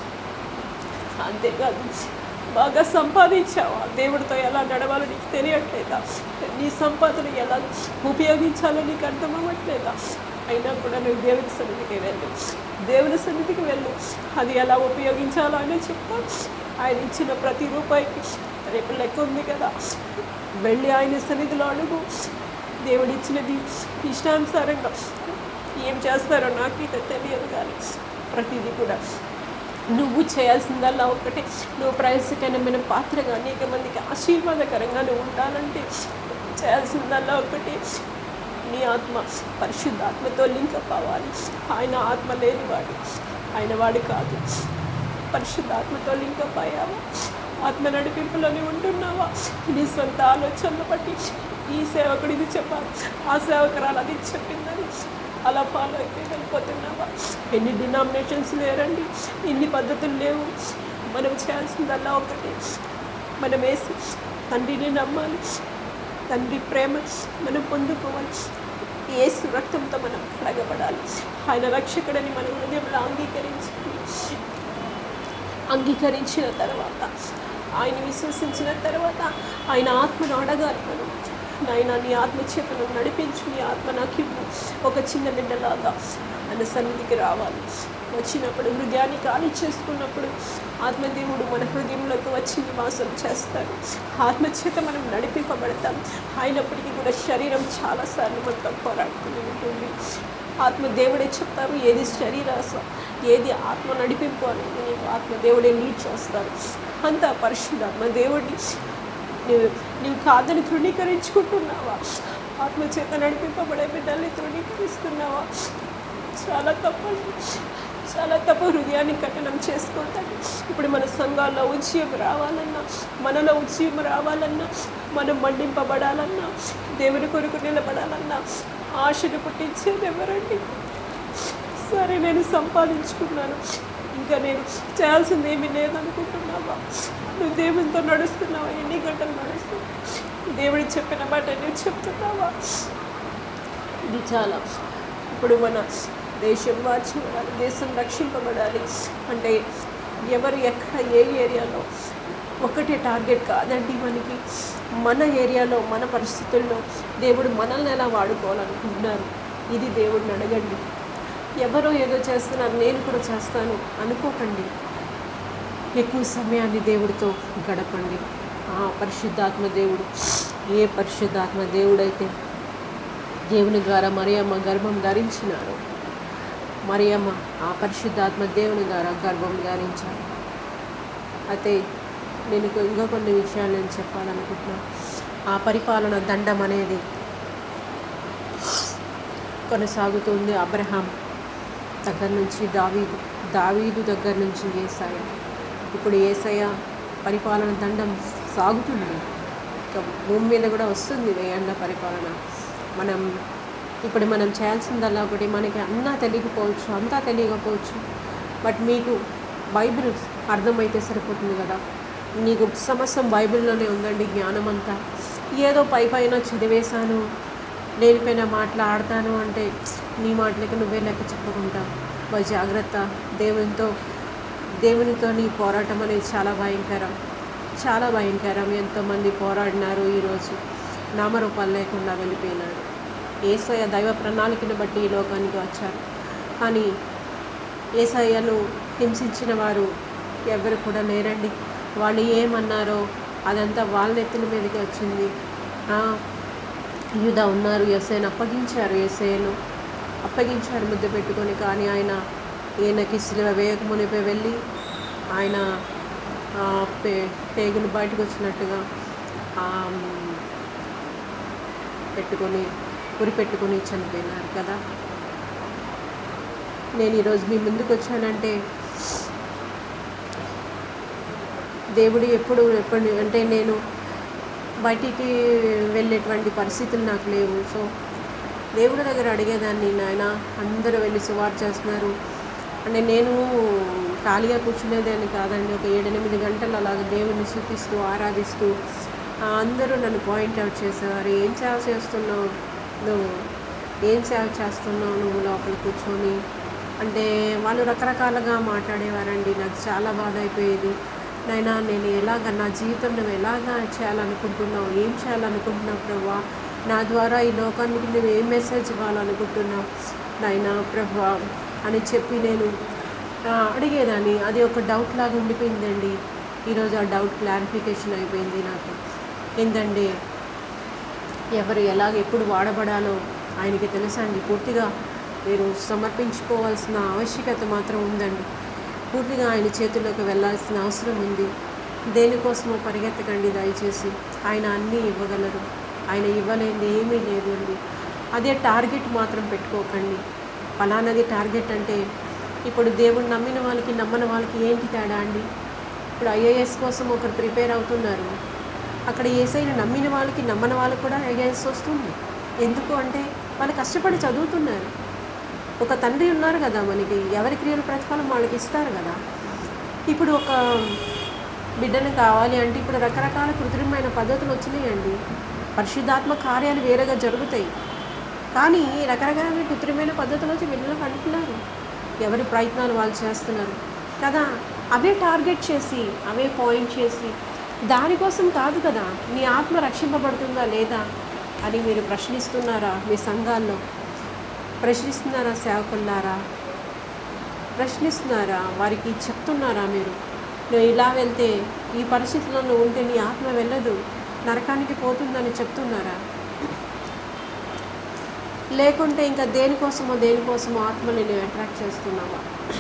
అంతేకాదు బాగా సంపాదించావా దేవుడితో ఎలా నడవాలో నీకు తెలియట్లేదా నీ సంపాదన ఎలా ఉపయోగించాలో నీకు అర్థం అవ్వట్లేదా అయినా కూడా నువ్వు దేవుని సన్నిధికి వెళ్ళు దేవుని సన్నిధికి వెళ్ళు అది ఎలా ఉపయోగించాలో ఆయన చెప్తా ఆయన ఇచ్చిన ప్రతి రూపాయికి రేపు లెక్క ఉంది కదా వెళ్ళి ఆయన సన్నిధిలో అడుగు దేవుడు ఇచ్చినది ఇష్టానుసారంగా ఏం చేస్తారో నాకు ఇది తెలియదు కానీ ప్రతిదీ కూడా నువ్వు చేయాల్సిందల్లా ఒకటే నువ్వు ప్రయాసకరమైన పాత్రగా అనేక మందికి ఆశీర్వాదకరంగా నువ్వు ఉండాలంటే చేయాల్సిందల్లా ఒకటి నీ ఆత్మ పరిశుద్ధాత్మతో లింకప్ అవ్వాలి ఆయన ఆత్మ లేనివాడు ఆయన వాడు కాదు పరిశుద్ధాత్మతో లింకప్ అయ్యావా ఆత్మ నడిపింపులోనే ఉంటున్నావా నీ సొంత ఆలోచనలు బట్టి ఈ సేవకుడు ఇది చెప్పాలి ఆ సేవకురాలు అది చెప్పిందని అలా ఫాలో అయిపోయి వెళ్ళిపోతున్నావా ఎన్ని డినామినేషన్స్ లేరండి ఎన్ని పద్ధతులు లేవు మనం చేయాల్సిందల్లా ఒకటి మనం వేసి తండ్రిని నమ్మాలి తండ్రి ప్రేమ మనం పొందుకోవాలి ఏసు రక్తంతో మనం కడగబడాలి ఆయన రక్షకుడని మన హృదయంలో అంగీకరించి అంగీకరించిన తర్వాత ఆయన విశ్వసించిన తర్వాత ఆయన ఆత్మను అడగాలి మనం నాయన నీ ఆత్మ చేతను నడిపించు నీ ఆత్మ నాకు ఇవ్వు ఒక చిన్న బిడ్డలాగా ఆయన సన్నిధికి రావాలి వచ్చినప్పుడు హృదయాన్ని ఖాళీ చేసుకున్నప్పుడు ఆత్మదేవుడు మన హృదయంలోకి వచ్చి నివాసం చేస్తాడు ఆత్మ చేత మనం నడిపింపబడతాం అయినప్పటికీ కూడా శరీరం చాలాసార్లు మనతో పోరాడుతూనే ఉంటుంది ఆత్మ దేవుడే చెప్తారు ఏది శరీరాస ఏది ఆత్మ నడిపింపు అనేది నీకు ఆత్మ దేవుడే లీడ్ చేస్తారు అంత పరిశుద్ధాత్మ దేవుడిని నీవు నీవు కాదని తృణీకరించుకుంటున్నావా ఆత్మ చేత నడిపింపబడే బిడ్డల్ని తృణీకరిస్తున్నావా చాలా తప్పండి చాలా తప్పు హృదయాన్ని కఠినం చేసుకోవద్దండి ఇప్పుడు మన సంఘాల్లో ఉద్యమం రావాలన్నా మనలో ఉద్యమం రావాలన్నా మనం మండింపబడాలన్నా దేవుని కొరకు నిలబడాలన్నా ఆశను పుట్టించేది ఎవరండి సరే నేను సంపాదించుకున్నాను ఇంకా నేను చేయాల్సింది ఏమీ లేదనుకుంటున్నావా నువ్వు దేవునితో నడుస్తున్నావా ఎన్ని గంటలు నడుస్తున్నావు దేవుడు చెప్పిన మాట నువ్వు చెప్తున్నావా ఇది చాలా ఇప్పుడు మన దేశం మార్చబడాలి దేశం రక్షింపబడాలి అంటే ఎవరు ఎక్కడ ఏ ఏరియాలో ఒకటే టార్గెట్ కాదండి మనకి మన ఏరియాలో మన పరిస్థితుల్లో దేవుడు మనల్ని ఎలా వాడుకోవాలనుకుంటున్నారు ఇది దేవుడిని అడగండి ఎవరో ఏదో చేస్తున్నారు నేను కూడా చేస్తాను అనుకోకండి ఎక్కువ సమయాన్ని దేవుడితో గడపండి ఆ పరిశుద్ధాత్మ దేవుడు ఏ పరిశుద్ధాత్మ దేవుడైతే దేవుని ద్వారా మరియమ్మ గర్భం ధరించినారు మరియమ్మ ఆ పరిశుద్ధాత్మ దేవుని ద్వారా గర్భం ధరించారు అయితే నేను ఇంకో- ఇంకా కొన్ని విషయాలు నేను చెప్పాలనుకుంటున్నాను ఆ పరిపాలన దండం అనేది కొనసాగుతుంది అబ్రహాం దగ్గర నుంచి దావీదు దావీదు దగ్గర నుంచి ఏసాయ ఇప్పుడు ఏసయ పరిపాలన దండం సాగుతుంది ఇక భూమి మీద కూడా వస్తుంది వేయండ పరిపాలన మనం ఇప్పుడు మనం చేయాల్సిందల్లా ఒకటి మనకి అన్నా తెలియకపోవచ్చు అంతా తెలియకపోవచ్చు బట్ మీకు బైబిల్ అర్థమైతే సరిపోతుంది కదా నీకు సమస్తం బైబిల్లోనే ఉందండి జ్ఞానం అంతా ఏదో పై పైన చదివేశాను లేనిపోయిన మాటలు ఆడతాను అంటే నీ మాటలకి నువ్వే లెక్క చెప్పుకుంటావు మరి జాగ్రత్త దేవునితో దేవునితో నీ పోరాటం అనేది చాలా భయంకరం చాలా భయంకరం ఎంతోమంది పోరాడినారు ఈరోజు నామరూపాలు లేకుండా వెళ్ళిపోయినారు ఏసయ్య దైవ ప్రణాళికను బట్టి ఈ లోకానికి వచ్చారు కానీ ఏసయ్యను హింసించిన వారు ఎవరు కూడా లేరండి వాళ్ళు ఏమన్నారో అదంతా వాళ్ళ నెత్తిన మీదకి వచ్చింది ఆ, యూద ఉన్నారు ఎస్ఐని అప్పగించారు ఎస్ఐను అప్పగించారు ముద్ద పెట్టుకొని కానీ ఆయన ఈయనకి సిలువ వేయకమునిపై వెళ్ళి ఆయన ఆ, పే పేగులు బయటకు వచ్చినట్టుగా ఆ, పెట్టుకొని ఉరి పెట్టుకొని చనిపోయినారు కదా నేను ఈరోజు మీ ముందుకు వచ్చానంటే దేవుడు ఎప్పుడు ఎప్పుడు అంటే నేను బయటికి వెళ్ళేటువంటి పరిస్థితులు నాకు లేవు సో దేవుడి దగ్గర అడిగేదాన్ని నాయన అందరూ వెళ్ళి సువార్ చేస్తున్నారు అంటే నేను ఖాళీగా కూర్చునేదాన్ని కాదండి ఒక ఏడెనిమిది గంటలు అలాగ దేవుని శుద్ధిస్తూ ఆరాధిస్తూ ఆ, అందరూ నన్ను పాయింట్ అవుట్ చేసేవారు ఏం సేవ చేస్తున్నావు నువ్వు ఏం సేవ చేస్తున్నావు నువ్వు లోపల కూర్చొని అంటే వాళ్ళు రకరకాలుగా మాట్లాడేవారండి నాకు చాలా బాధ అయిపోయేది నైనా నేను ఎలాగ నా జీవితం నువ్వు ఎలాగా చేయాలనుకుంటున్నావు ఏం చేయాలనుకుంటున్నావు ప్రభా నా ద్వారా ఈ లోకానికి నువ్వు ఏం మెసేజ్ ఇవ్వాలనుకుంటున్నావు నాయనా ప్రభా అని చెప్పి నేను ఆ, అడిగేదాన్ని అది ఒక డౌట్ లాగా ఉండిపోయిందండి ఈరోజు ఆ డౌట్ క్లారిఫికేషన్ అయిపోయింది నాకు ఏంటంటే ఎవరు ఎలాగ ఎప్పుడు వాడబడాలో ఆయనకి తెలుసండి పూర్తిగా మీరు సమర్పించుకోవాల్సిన ఆవశ్యకత మాత్రం ఉందండి పూర్తిగా ఆయన చేతుల్లోకి వెళ్ళాల్సిన అవసరం ఉంది దేనికోసమో పరిగెత్తకండి దయచేసి ఆయన అన్నీ ఇవ్వగలరు ఆయన ఇవ్వలేనిది ఏమీ లేదు అండి అదే టార్గెట్ మాత్రం పెట్టుకోకండి ఫలానది టార్గెట్ అంటే ఇప్పుడు దేవుడు నమ్మిన వాళ్ళకి నమ్మని వాళ్ళకి ఏంటి తేడా అండి ఇప్పుడు ఐఏఎస్ కోసం ఒకరు ప్రిపేర్ అవుతున్నారు అక్కడ ఏసైని నమ్మిన వాళ్ళకి నమ్మని వాళ్ళకి కూడా ఐఏఎస్ వస్తుంది ఎందుకు అంటే వాళ్ళు కష్టపడి చదువుతున్నారు ఒక తండ్రి ఉన్నారు కదా మనకి ఎవరి క్రియల ప్రతిఫలం వాళ్ళకి ఇస్తారు కదా ఇప్పుడు ఒక బిడ్డను కావాలి అంటే ఇప్పుడు రకరకాల కృత్రిమైన పద్ధతులు వచ్చినాయండి పరిశుద్ధాత్మ కార్యాలు వేరేగా జరుగుతాయి కానీ రకరకాల కృత్రిమైన పద్ధతులు వచ్చి బిడ్డలకు అంటున్నారు ఎవరి ప్రయత్నాలు వాళ్ళు చేస్తున్నారు కదా అవే టార్గెట్ చేసి అవే పాయింట్ చేసి దానికోసం కాదు కదా నీ ఆత్మ రక్షింపబడుతుందా లేదా అని మీరు ప్రశ్నిస్తున్నారా మీ సంఘాల్లో ప్రశ్నిస్తున్నారా సేవకులారా ప్రశ్నిస్తున్నారా వారికి చెప్తున్నారా మీరు నువ్వు ఇలా వెళ్తే ఈ పరిస్థితుల్లో ఉంటే నీ ఆత్మ వెళ్ళదు నరకానికి పోతుందని చెప్తున్నారా లేకుంటే ఇంకా దేనికోసమో దేనికోసమో ఆత్మని నేను అట్రాక్ట్ చేస్తున్నావా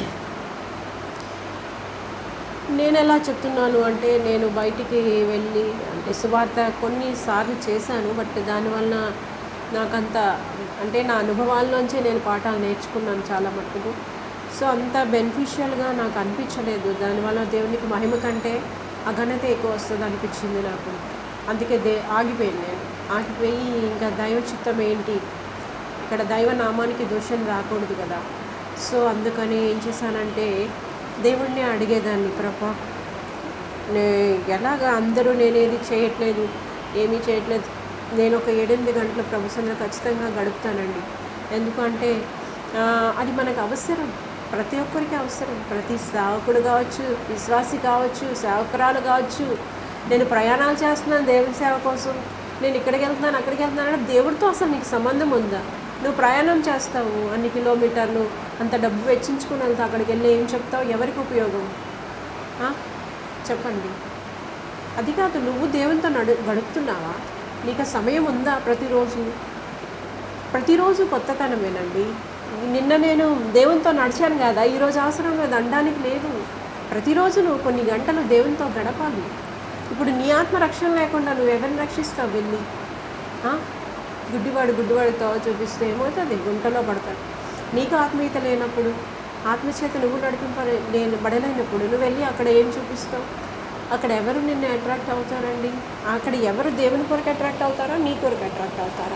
నేను ఎలా చెప్తున్నాను అంటే నేను బయటికి వెళ్ళి అంటే సువార్త కొన్నిసార్లు చేశాను బట్ దానివల్ల నాకంత అంటే నా అనుభవాల్లోంచే నేను పాఠాలు నేర్చుకున్నాను చాలా మట్టుకు సో అంత బెనిఫిషియల్గా నాకు అనిపించలేదు దానివల్ల దేవునికి మహిమ కంటే అఘనత ఎక్కువ వస్తుంది అనిపించింది నాకు అందుకే దే ఆగిపోయాను నేను ఆగిపోయి ఇంకా దైవ చిత్తం ఏంటి ఇక్కడ దైవ నామానికి దోషం రాకూడదు కదా సో అందుకని ఏం చేశానంటే దేవుణ్ణి అడిగేదాన్ని ప్రభా నే ఎలాగ అందరూ నేనేది చేయట్లేదు ఏమీ చేయట్లేదు నేను ఒక ఏడెనిమిది గంటల ప్రభుత్వంలో ఖచ్చితంగా గడుపుతానండి ఎందుకంటే ఆ, అది మనకు అవసరం ప్రతి ఒక్కరికి అవసరం ప్రతి సేవకుడు కావచ్చు విశ్వాసి కావచ్చు సేవకురాలు కావచ్చు నేను ప్రయాణాలు చేస్తున్నాను దేవుని సేవ కోసం నేను ఇక్కడికి వెళ్తున్నాను అక్కడికి వెళ్తున్నాను అంటే దేవుడితో అసలు నీకు సంబంధం ఉందా నువ్వు ప్రయాణం చేస్తావు అన్ని కిలోమీటర్లు అంత డబ్బు వెచ్చించుకుని వెళ్తావు అక్కడికి వెళ్ళి ఏం చెప్తావు ఎవరికి ఉపయోగం ఆ? చెప్పండి అది కాదు నువ్వు దేవునితో నడు గడుపుతున్నావా నీకు ఆ సమయం ఉందా ప్రతిరోజు ప్రతిరోజు కొత్తతనమేనండి నిన్న నేను దేవునితో నడిచాను కదా ఈరోజు అవసరం లేదు అనడానికి లేదు ప్రతిరోజు నువ్వు కొన్ని గంటలు దేవునితో గడపాలి ఇప్పుడు నీ ఆత్మ రక్షణ లేకుండా నువ్వు ఎవరిని రక్షిస్తావు వెళ్ళి ఆ? గుడ్డివాడు గుడ్డివాడితో చూపిస్తే ఏమవుతుంది గుంటలో పడతాడు నీకు ఆత్మీయత లేనప్పుడు ఆత్మచేత నువ్వు నడిపింప నేను పడలేనప్పుడు నువ్వు వెళ్ళి అక్కడ ఏం చూపిస్తావు అక్కడ ఎవరు నిన్ను అట్రాక్ట్ అవుతారండి అక్కడ ఎవరు దేవుని కొరకు అట్రాక్ట్ అవుతారా నీ కొరకు అట్రాక్ట్ అవుతారా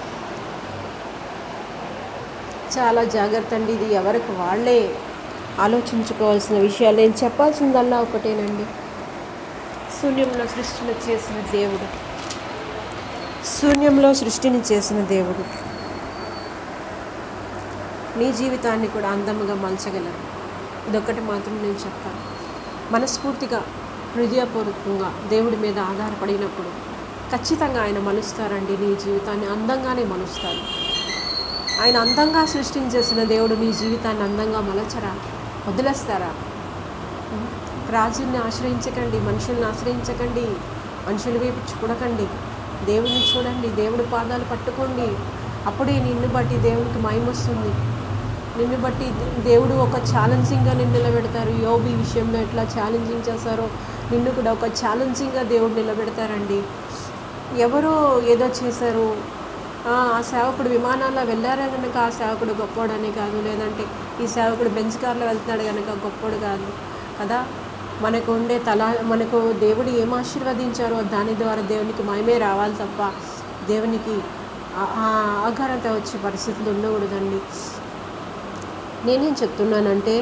చాలా జాగ్రత్త అండి ఇది ఎవరికి వాళ్ళే ఆలోచించుకోవాల్సిన విషయాలు నేను చెప్పాల్సిందల్లా ఒకటేనండి శూన్యంలో సృష్టిని చేసిన దేవుడు శూన్యంలో సృష్టిని చేసిన దేవుడు నీ జీవితాన్ని కూడా అందముగా మలచగలరు ఇదొక్కటి మాత్రం నేను చెప్తాను మనస్ఫూర్తిగా హృదయపూర్వకంగా దేవుడి మీద ఆధారపడినప్పుడు ఖచ్చితంగా ఆయన మలుస్తారండి నీ జీవితాన్ని అందంగానే మలుస్తారు ఆయన అందంగా సృష్టించేసిన దేవుడు మీ జీవితాన్ని అందంగా మలచరా వదిలేస్తారా ఉం? రాజుల్ని ఆశ్రయించకండి మనుషుల్ని ఆశ్రయించకండి మనుషుల వైపు చూడకండి దేవుడిని చూడండి దేవుడి పాదాలు పట్టుకోండి అప్పుడే నిన్ను బట్టి దేవునికి మహిమ వస్తుంది నిన్ను బట్టి దేవుడు ఒక ఛాలెంజింగ్గా నిన్ను నిలబెడతారు యోబి విషయంలో ఎట్లా ఛాలెంజింగ్ చేస్తారో నిన్ను కూడా ఒక ఛాలెంజింగ్గా దేవుడు నిలబెడతారండి ఎవరో ఏదో చేశారు ఆ ఆ సేవకుడు విమానాల్లో వెళ్ళారే కనుక ఆ సేవకుడు గొప్పోడని కాదు లేదంటే ఈ సేవకుడు బెంచ్ కార్లో వెళ్తున్నాడు కనుక గొప్పోడు కాదు కదా మనకు ఉండే తల మనకు దేవుడు ఏం ఆశీర్వదించారో దాని ద్వారా దేవునికి మహిమే రావాలి తప్ప దేవునికి ఆ- ఆ ఆఘారత వచ్చే పరిస్థితులు ఉండకూడదండి నేనేం చెప్తున్నానంటే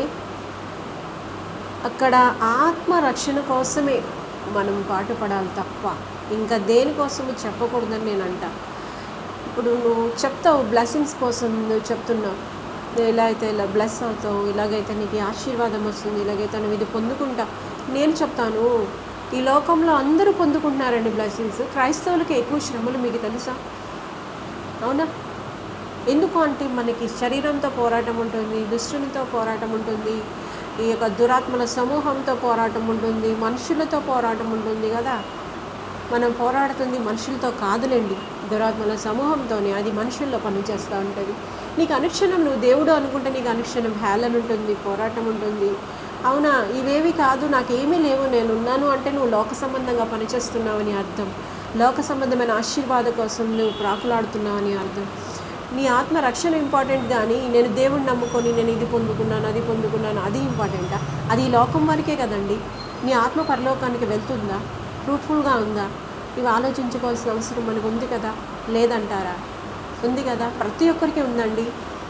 అక్కడ ఆత్మ రక్షణ కోసమే మనం పాటుపడాలి తప్ప ఇంకా దేనికోసము చెప్పకూడదని నేను అంటా ఇప్పుడు నువ్వు చెప్తావు బ్లెస్సింగ్స్ కోసం నువ్వు చెప్తున్నావు నువ్వు ఇలా అయితే ఇలా బ్లెస్ అవుతావు ఇలాగైతే నీకు ఈ ఆశీర్వాదం వస్తుంది ఇలాగైతే నువ్వు ఇది పొందుకుంటా నేను చెప్తాను ఈ లోకంలో అందరూ పొందుకుంటున్నారండి బ్లెస్సింగ్స్ క్రైస్తవులకి ఎక్కువ శ్రమలు మీకు తెలుసా అవునా ఎందుకు అంటే మనకి శరీరంతో పోరాటం ఉంటుంది దుష్టునితో పోరాటం ఉంటుంది ఈ యొక్క దురాత్మల సమూహంతో పోరాటం ఉంటుంది మనుషులతో పోరాటం ఉంటుంది కదా మనం పోరాడుతుంది మనుషులతో కాదులేండి దురాత్మల సమూహంతోనే అది మనుషుల్లో పనిచేస్తూ ఉంటుంది నీకు అనుక్షణం నువ్వు దేవుడు అనుకుంటే నీకు అనుక్షణం హేళన ఉంటుంది పోరాటం ఉంటుంది అవునా ఇవేవి కాదు నాకేమీ లేవు నేను ఉన్నాను అంటే నువ్వు లోక సంబంధంగా పనిచేస్తున్నావని అర్థం లోక సంబంధమైన ఆశీర్వాద కోసం నువ్వు ప్రాకులాడుతున్నావని అర్థం నీ ఆత్మ రక్షణ ఇంపార్టెంట్ కానీ నేను దేవుణ్ణి నమ్ముకొని నేను ఇది పొందుకున్నాను అది పొందుకున్నాను అది ఇంపార్టెంటా అది ఈ లోకం వరకే కదండి నీ ఆత్మ పరలోకానికి వెళ్తుందా ఫ్రూట్ఫుల్గా ఉందా ఇవి ఆలోచించుకోవాల్సిన అవసరం మనకు ఉంది కదా లేదంటారా ఉంది కదా ప్రతి ఒక్కరికి ఉందండి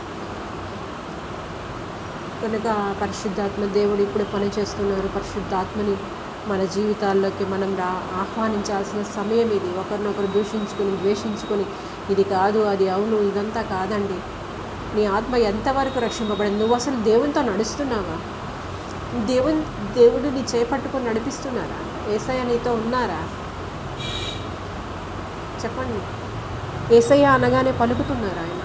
కనుక పరిశుద్ధాత్మ దేవుడు ఇప్పుడు పని చేస్తున్నారు పరిశుద్ధాత్మని మన జీవితాల్లోకి మనం రా ఆహ్వానించాల్సిన సమయం ఇది ఒకరినొకరు దూషించుకొని ద్వేషించుకొని ఇది కాదు అది అవును ఇదంతా కాదండి నీ ఆత్మ ఎంతవరకు రక్షింపబడింది నువ్వు అసలు దేవునితో నడుస్తున్నావా దేవుని దేవుడు నీ చేపట్టుకొని నడిపిస్తున్నారా ఏసయ్య నీతో ఉన్నారా చెప్పండి ఏసయ్య అనగానే పలుకుతున్నారు ఆయన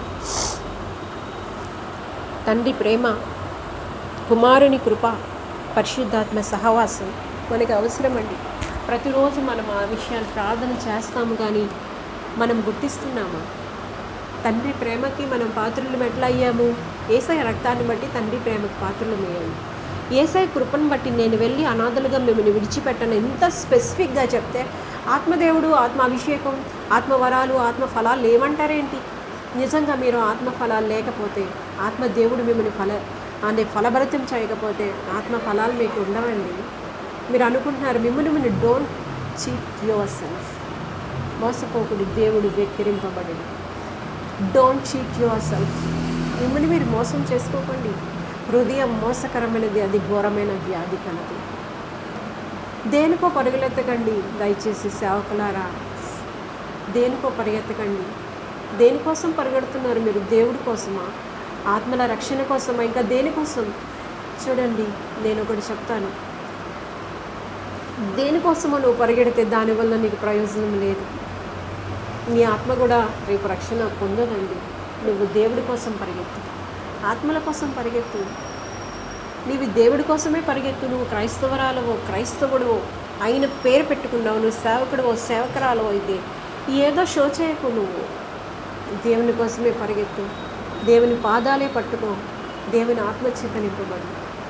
తండ్రి ప్రేమ కుమారుని కృప పరిశుద్ధాత్మ సహవాసం మనకి అవసరమండి ప్రతిరోజు మనం ఆ విషయాలు ప్రార్థన చేస్తాము కానీ మనం గుర్తిస్తున్నామా తండ్రి ప్రేమకి మనం పాత్రలు ఎట్లా అయ్యాము ఏసై రక్తాన్ని బట్టి తండ్రి ప్రేమకి పాత్రలు అయ్యాము ఏసై కృపను బట్టి నేను వెళ్ళి అనాథలుగా మిమ్మల్ని విడిచిపెట్టను ఎంత స్పెసిఫిక్గా చెప్తే ఆత్మదేవుడు ఆత్మ అభిషేకం ఆత్మవరాలు ఆత్మ ఫలాలు లేవంటారేంటి నిజంగా మీరు ఆత్మ ఫలాలు లేకపోతే ఆత్మ దేవుడు మిమ్మల్ని ఫల అంటే ఫలభరితం చేయకపోతే ఆత్మ ఫలాలు మీకు ఉండవండి మీరు అనుకుంటున్నారు మిమ్మల్ని మీరు డోంట్ చీట్ యువర్ సెల్ఫ్ మోసపోకుడు దేవుడు వెక్కిరింపబడి డోంట్ చీట్ యువర్ సెల్ఫ్ మిమ్మల్ని మీరు మోసం చేసుకోకండి హృదయం మోసకరమైనది అది ఘోరమైన వ్యాధి కలది దేనికో పరుగులెత్తకండి దయచేసి సేవకులారా దేనికో పరిగెత్తకండి దేనికోసం పరిగెడుతున్నారు మీరు దేవుడి కోసమా ఆత్మల రక్షణ కోసమా ఇంకా దేనికోసం చూడండి నేను ఒకటి చెప్తాను దేనికోసమో నువ్వు పరిగెడితే దానివల్ల నీకు ప్రయోజనం లేదు నీ ఆత్మ కూడా రేపు రక్షణ పొందదండి నువ్వు దేవుడి కోసం పరిగెత్తు ఆత్మల కోసం పరిగెత్తు నీవు దేవుడి కోసమే పరిగెత్తు నువ్వు క్రైస్తవరాలవో క్రైస్తవుడువో ఆయన పేరు పెట్టుకున్నావు నువ్వు సేవకుడువో సేవకురాలవో అయితే ఏదో షో చేయకు నువ్వు దేవుని కోసమే పరిగెత్తు దేవుని పాదాలే పట్టుకో దేవుని ఆత్మచేత నింపబడి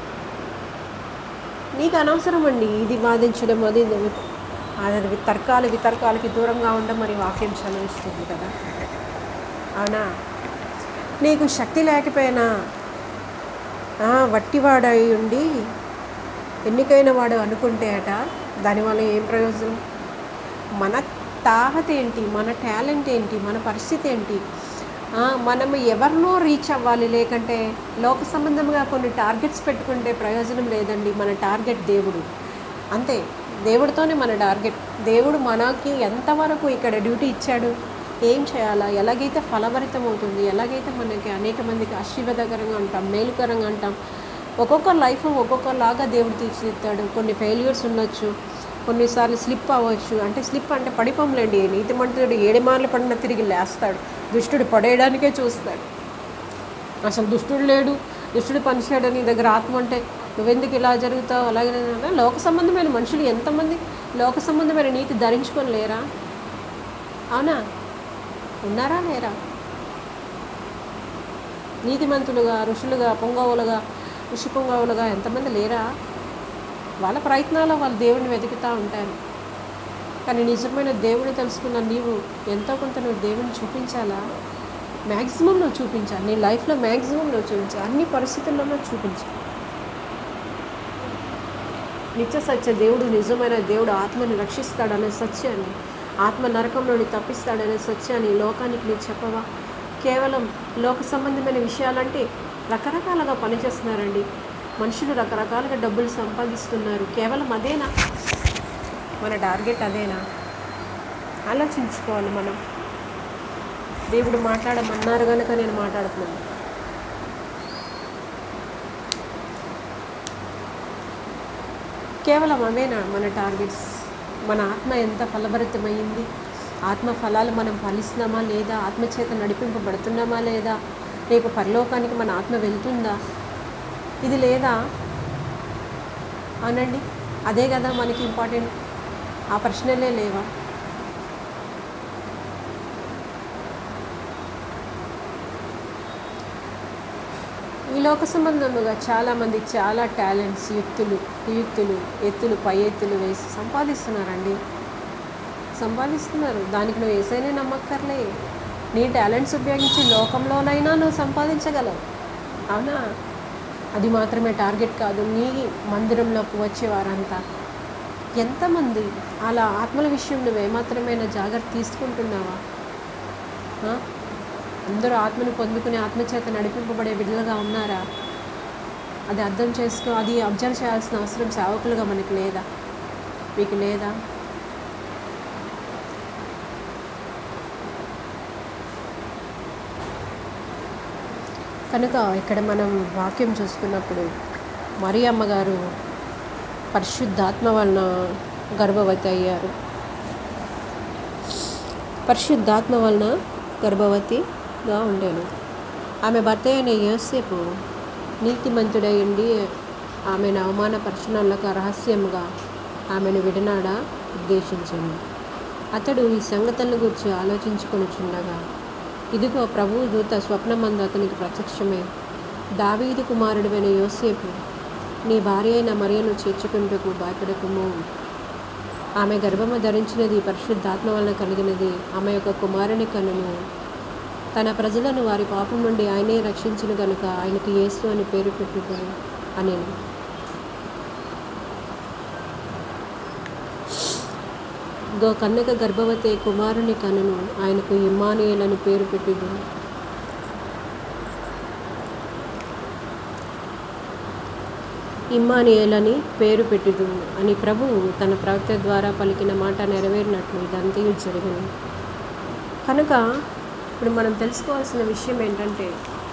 నీకు అనవసరం అండి ఇది వాదించడం అది ఇది. అది తర్కాలు వితర్కాలకి దూరంగా ఉండడం మరి వాక్యం చదివిస్తుంది కదా అవునా నీకు శక్తి లేకపోయినా ఆ, వట్టివాడై ఉండి ఎన్నికైన వాడు అనుకుంటే అట దానివల్ల ఏం ప్రయోజనం మన తాహత ఏంటి మన టాలెంట్ ఏంటి మన పరిస్థితి ఏంటి ఆ, మనం ఎవరినో రీచ్ అవ్వాలి లేకంటే లోక సంబంధంగా కొన్ని టార్గెట్స్ పెట్టుకుంటే ప్రయోజనం లేదండి మన టార్గెట్ దేవుడు అంతే దేవుడితోనే మన టార్గెట్ దేవుడు మనకి ఎంతవరకు ఇక్కడ డ్యూటీ ఇచ్చాడు ఏం చేయాలా ఎలాగైతే ఫలభరితం అవుతుంది ఎలాగైతే మనకి అనేక మందికి ఆశీర్వాదకరంగా ఉంటాం మేలుకరంగా అంటాం ఒక్కొక్క లైఫ్ ఒక్కొక్కలాగా దేవుడు తీర్చిదిద్దాడు కొన్ని ఫెయిల్యూర్స్ ఉండొచ్చు కొన్నిసార్లు స్లిప్ అవ్వచ్చు అంటే స్లిప్ అంటే పడిపోంలేండి నీతిమంతుడు ఏడు మార్లు పడిన తిరిగి లేస్తాడు దుష్టుడు పడేయడానికే చూస్తాడు అసలు దుష్టుడు లేడు దుష్టుడు పనిచేయడం నీ దగ్గర ఆత్మ అంటే నువ్వెందుకు ఇలా జరుగుతావు అలాగే నేను- లోక సంబంధమైన మనుషులు ఎంతమంది లోక సంబంధమైన నీతి ధరించుకొని లేరా అవునా ఉన్నారా లేరా నీతిమంతులుగా ఋషులుగా పొంగవులుగా ఋషి పొంగవులుగా ఎంతమంది లేరా వాళ్ళ ప్రయత్నాలు వాళ్ళు దేవుడిని వెతుకుతూ ఉంటారు కానీ నిజమైన దేవుడిని తెలుసుకున్న నీవు ఎంతో కొంత నువ్వు దేవుడిని చూపించాలా మ్యాక్సిమం నువ్వు చూపించాలి నీ లైఫ్లో మ్యాక్సిమం నువ్వు చూపించాలి అన్ని పరిస్థితుల్లోనూ చూపించాలి నిత్య సత్య దేవుడు నిజమైన దేవుడు ఆత్మని రక్షిస్తాడనే సత్యాన్ని ఆత్మ నరకం నుండి తప్పిస్తాడనే సత్యాన్ని ఈ లోకానికి నీకు చెప్పవా కేవలం లోక సంబంధమైన విషయాలంటే రకరకాలుగా పనిచేస్తున్నారండి మనుషులు రకరకాలుగా డబ్బులు సంపాదిస్తున్నారు కేవలం అదేనా మన టార్గెట్ అదేనా ఆలోచించుకోవాలి మనం దేవుడు మాట్లాడమన్నారు కనుక నేను మాట్లాడుతున్నాను కేవలం అవేనా మన టార్గెట్స్ మన ఆత్మ ఎంత ఫలభరితమైంది ఆత్మ ఫలాలు మనం ఫలిస్తున్నామా లేదా ఆత్మచేత నడిపింపబడుతున్నామా లేదా రేపు పరలోకానికి మన ఆత్మ వెళ్తుందా ఇది లేదా అనండి అదే కదా మనకి ఇంపార్టెంట్ ఆ ప్రశ్నలే లేవా ఈ లోక సంబంధముగా చాలామంది చాలా టాలెంట్స్ యుక్తులు యుక్తులు ఎత్తులు పై ఎత్తులు వేసి సంపాదిస్తున్నారండి సంపాదిస్తున్నారు దానికి నువ్వు ఏసైనా నమ్మక్కర్లే నీ టాలెంట్స్ ఉపయోగించి లోకంలోనైనా నువ్వు సంపాదించగలవు అవునా అది మాత్రమే టార్గెట్ కాదు నీ మందిరంలోకి వచ్చే వారంతా ఎంతమంది అలా ఆత్మల విషయం నువ్వు ఏమాత్రమైనా జాగ్రత్త తీసుకుంటున్నావా ఆ? అందరూ ఆత్మను పొందుకుని ఆత్మచేత నడిపింపబడే బిడ్డలుగా ఉన్నారా అది అర్థం చేసుకో అది అబ్జర్వ్ చేయాల్సిన అవసరం సేవకులుగా మనకి లేదా మీకు లేదా కనుక ఇక్కడ మనం వాక్యం చూసుకున్నప్పుడు మరి అమ్మగారు పరిశుద్ధాత్మ వలన గర్భవతి అయ్యారు పరిశుద్ధాత్మ వలన గర్భవతిగా ఉండేను ఆమె భర్త అయిన యోసేపు నీతిమంతుడై ఉండి ఆమెను అవమానపరచనలకు రహస్యముగా ఆమెను విడనాడా ఉద్దేశించాను అతడు ఈ సంగతులను గురించి ఆలోచించుకొనుచుండగా ఇదిగో ప్రభువు దూత స్వప్నమందు అతనికి ప్రత్యక్షమై దావీదు కుమారుడైన యోసేపు నీ భార్య అయిన మరియను చేర్చుకుంటకు భయపడకుము ఆమె గర్భము ధరించినది పరిశుద్ధాత్మ వలన కలిగినది ఆమె యొక్క కుమారుని కనును తన ప్రజలను వారి పాపం నుండి ఆయనే రక్షించును గనుక ఆయనకు యేసు అని పేరు పెట్టుకో అని గో కన్నక గర్భవతి కుమారుని కనును ఆయనకు ఇమ్మానుయేల్ అని పేరు పెట్టుదు ఇమ్మానుయేల్ అని పేరు పెట్టుదు అని ప్రభువు తన ప్రవక్త ద్వారా పలికిన మాట నెరవేరినట్లు ఇదంతా జరిగింది కనుక ఇప్పుడు మనం తెలుసుకోవాల్సిన విషయం ఏంటంటే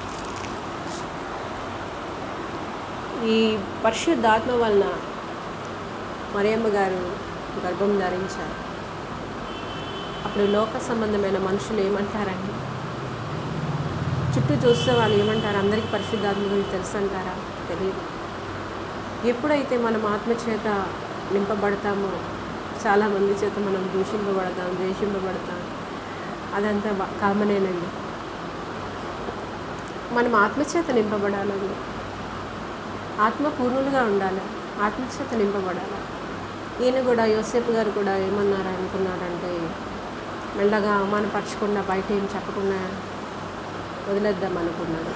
ఈ పరిశుద్ధాత్మ వలన మరియమ్మ గారు గర్భం ధరించారు అప్పుడు లోక సంబంధమైన మనుషులు ఏమంటారండి చుట్టూ చూస్తే వాళ్ళు ఏమంటారు అందరికీ పరిశుద్ధాత్మ గురించి తెలుసు అంటారా తెలియదు ఎప్పుడైతే మనం ఆత్మ చేత నింపబడతామో చాలామంది చేత మనం దూషింపబడతాం ద్వేషింపబడతాం అదంతా బా- కామనేనండి మనం ఆత్మచేత నింపబడాలండి ఆత్మ పూర్ణులుగా ఉండాలి ఆత్మచేత నింపబడాలి ఈయన కూడా యోసేపు గారు కూడా ఏమన్నారు అనుకున్నారంటే మెల్లగా అవమానపరచకుండా బయట ఏం చెప్పకుండా వదిలేద్దాం అనుకున్నాడు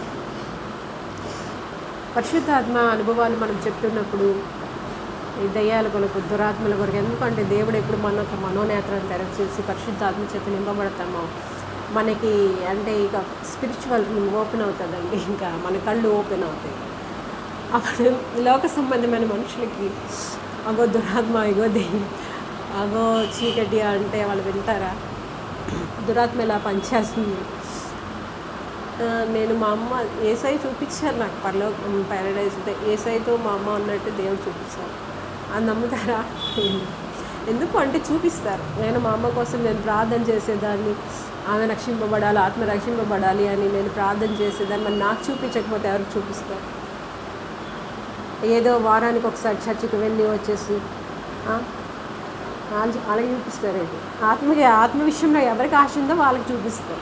పరిశుద్ధాత్మ అనుభవాలు మనం చెప్తున్నప్పుడు ఈ దయ్యాల కొరకు దురాత్మల కొరకు ఎందుకంటే దేవుడు ఎప్పుడు మన ఒక మనోనేత్రం తెరచేసి పరిశుద్ధాత్మ చేత నింపబడతామో మనకి అంటే ఇక స్పిరిచువల్ ఓపెన్ అవుతుందండి ఇంకా మన కళ్ళు ఓపెన్ అవుతాయి అప్పుడు లోక సంబంధమైన మనుషులకి అగో దురాత్మ ఇగో దెయ్యం అగో చీకటి అంటే వాళ్ళు వింటారా దురాత్మ ఇలా పనిచేస్తుంది ఆ, నేను మా అమ్మ ఏసై చూపించారు నాకు పర్లో ప్యారడైజ్ ఏసైతో మా అమ్మ ఉన్నట్టు దేవుడు చూపించారు అది నమ్ముతారా ఎందుకు అంటే చూపిస్తారు నేను మా అమ్మ కోసం నేను ప్రార్థన చేసేదాన్ని ఆమె రక్షింపబడాలి ఆత్మ రక్షింపబడాలి అని నేను ప్రార్థన చేసేదాన్ని మరి నాకు చూపించకపోతే ఎవరికి చూపిస్తారు ఏదో వారానికి ఒకసారి చర్చికి వెళ్ళి వచ్చేసి ఆ, వాళ్ళ- వాళ్ళకి చూపిస్తారండి ఆత్మకి ఆత్మ విషయంలో ఎవరికి ఆశ ఉందో వాళ్ళకి చూపిస్తారు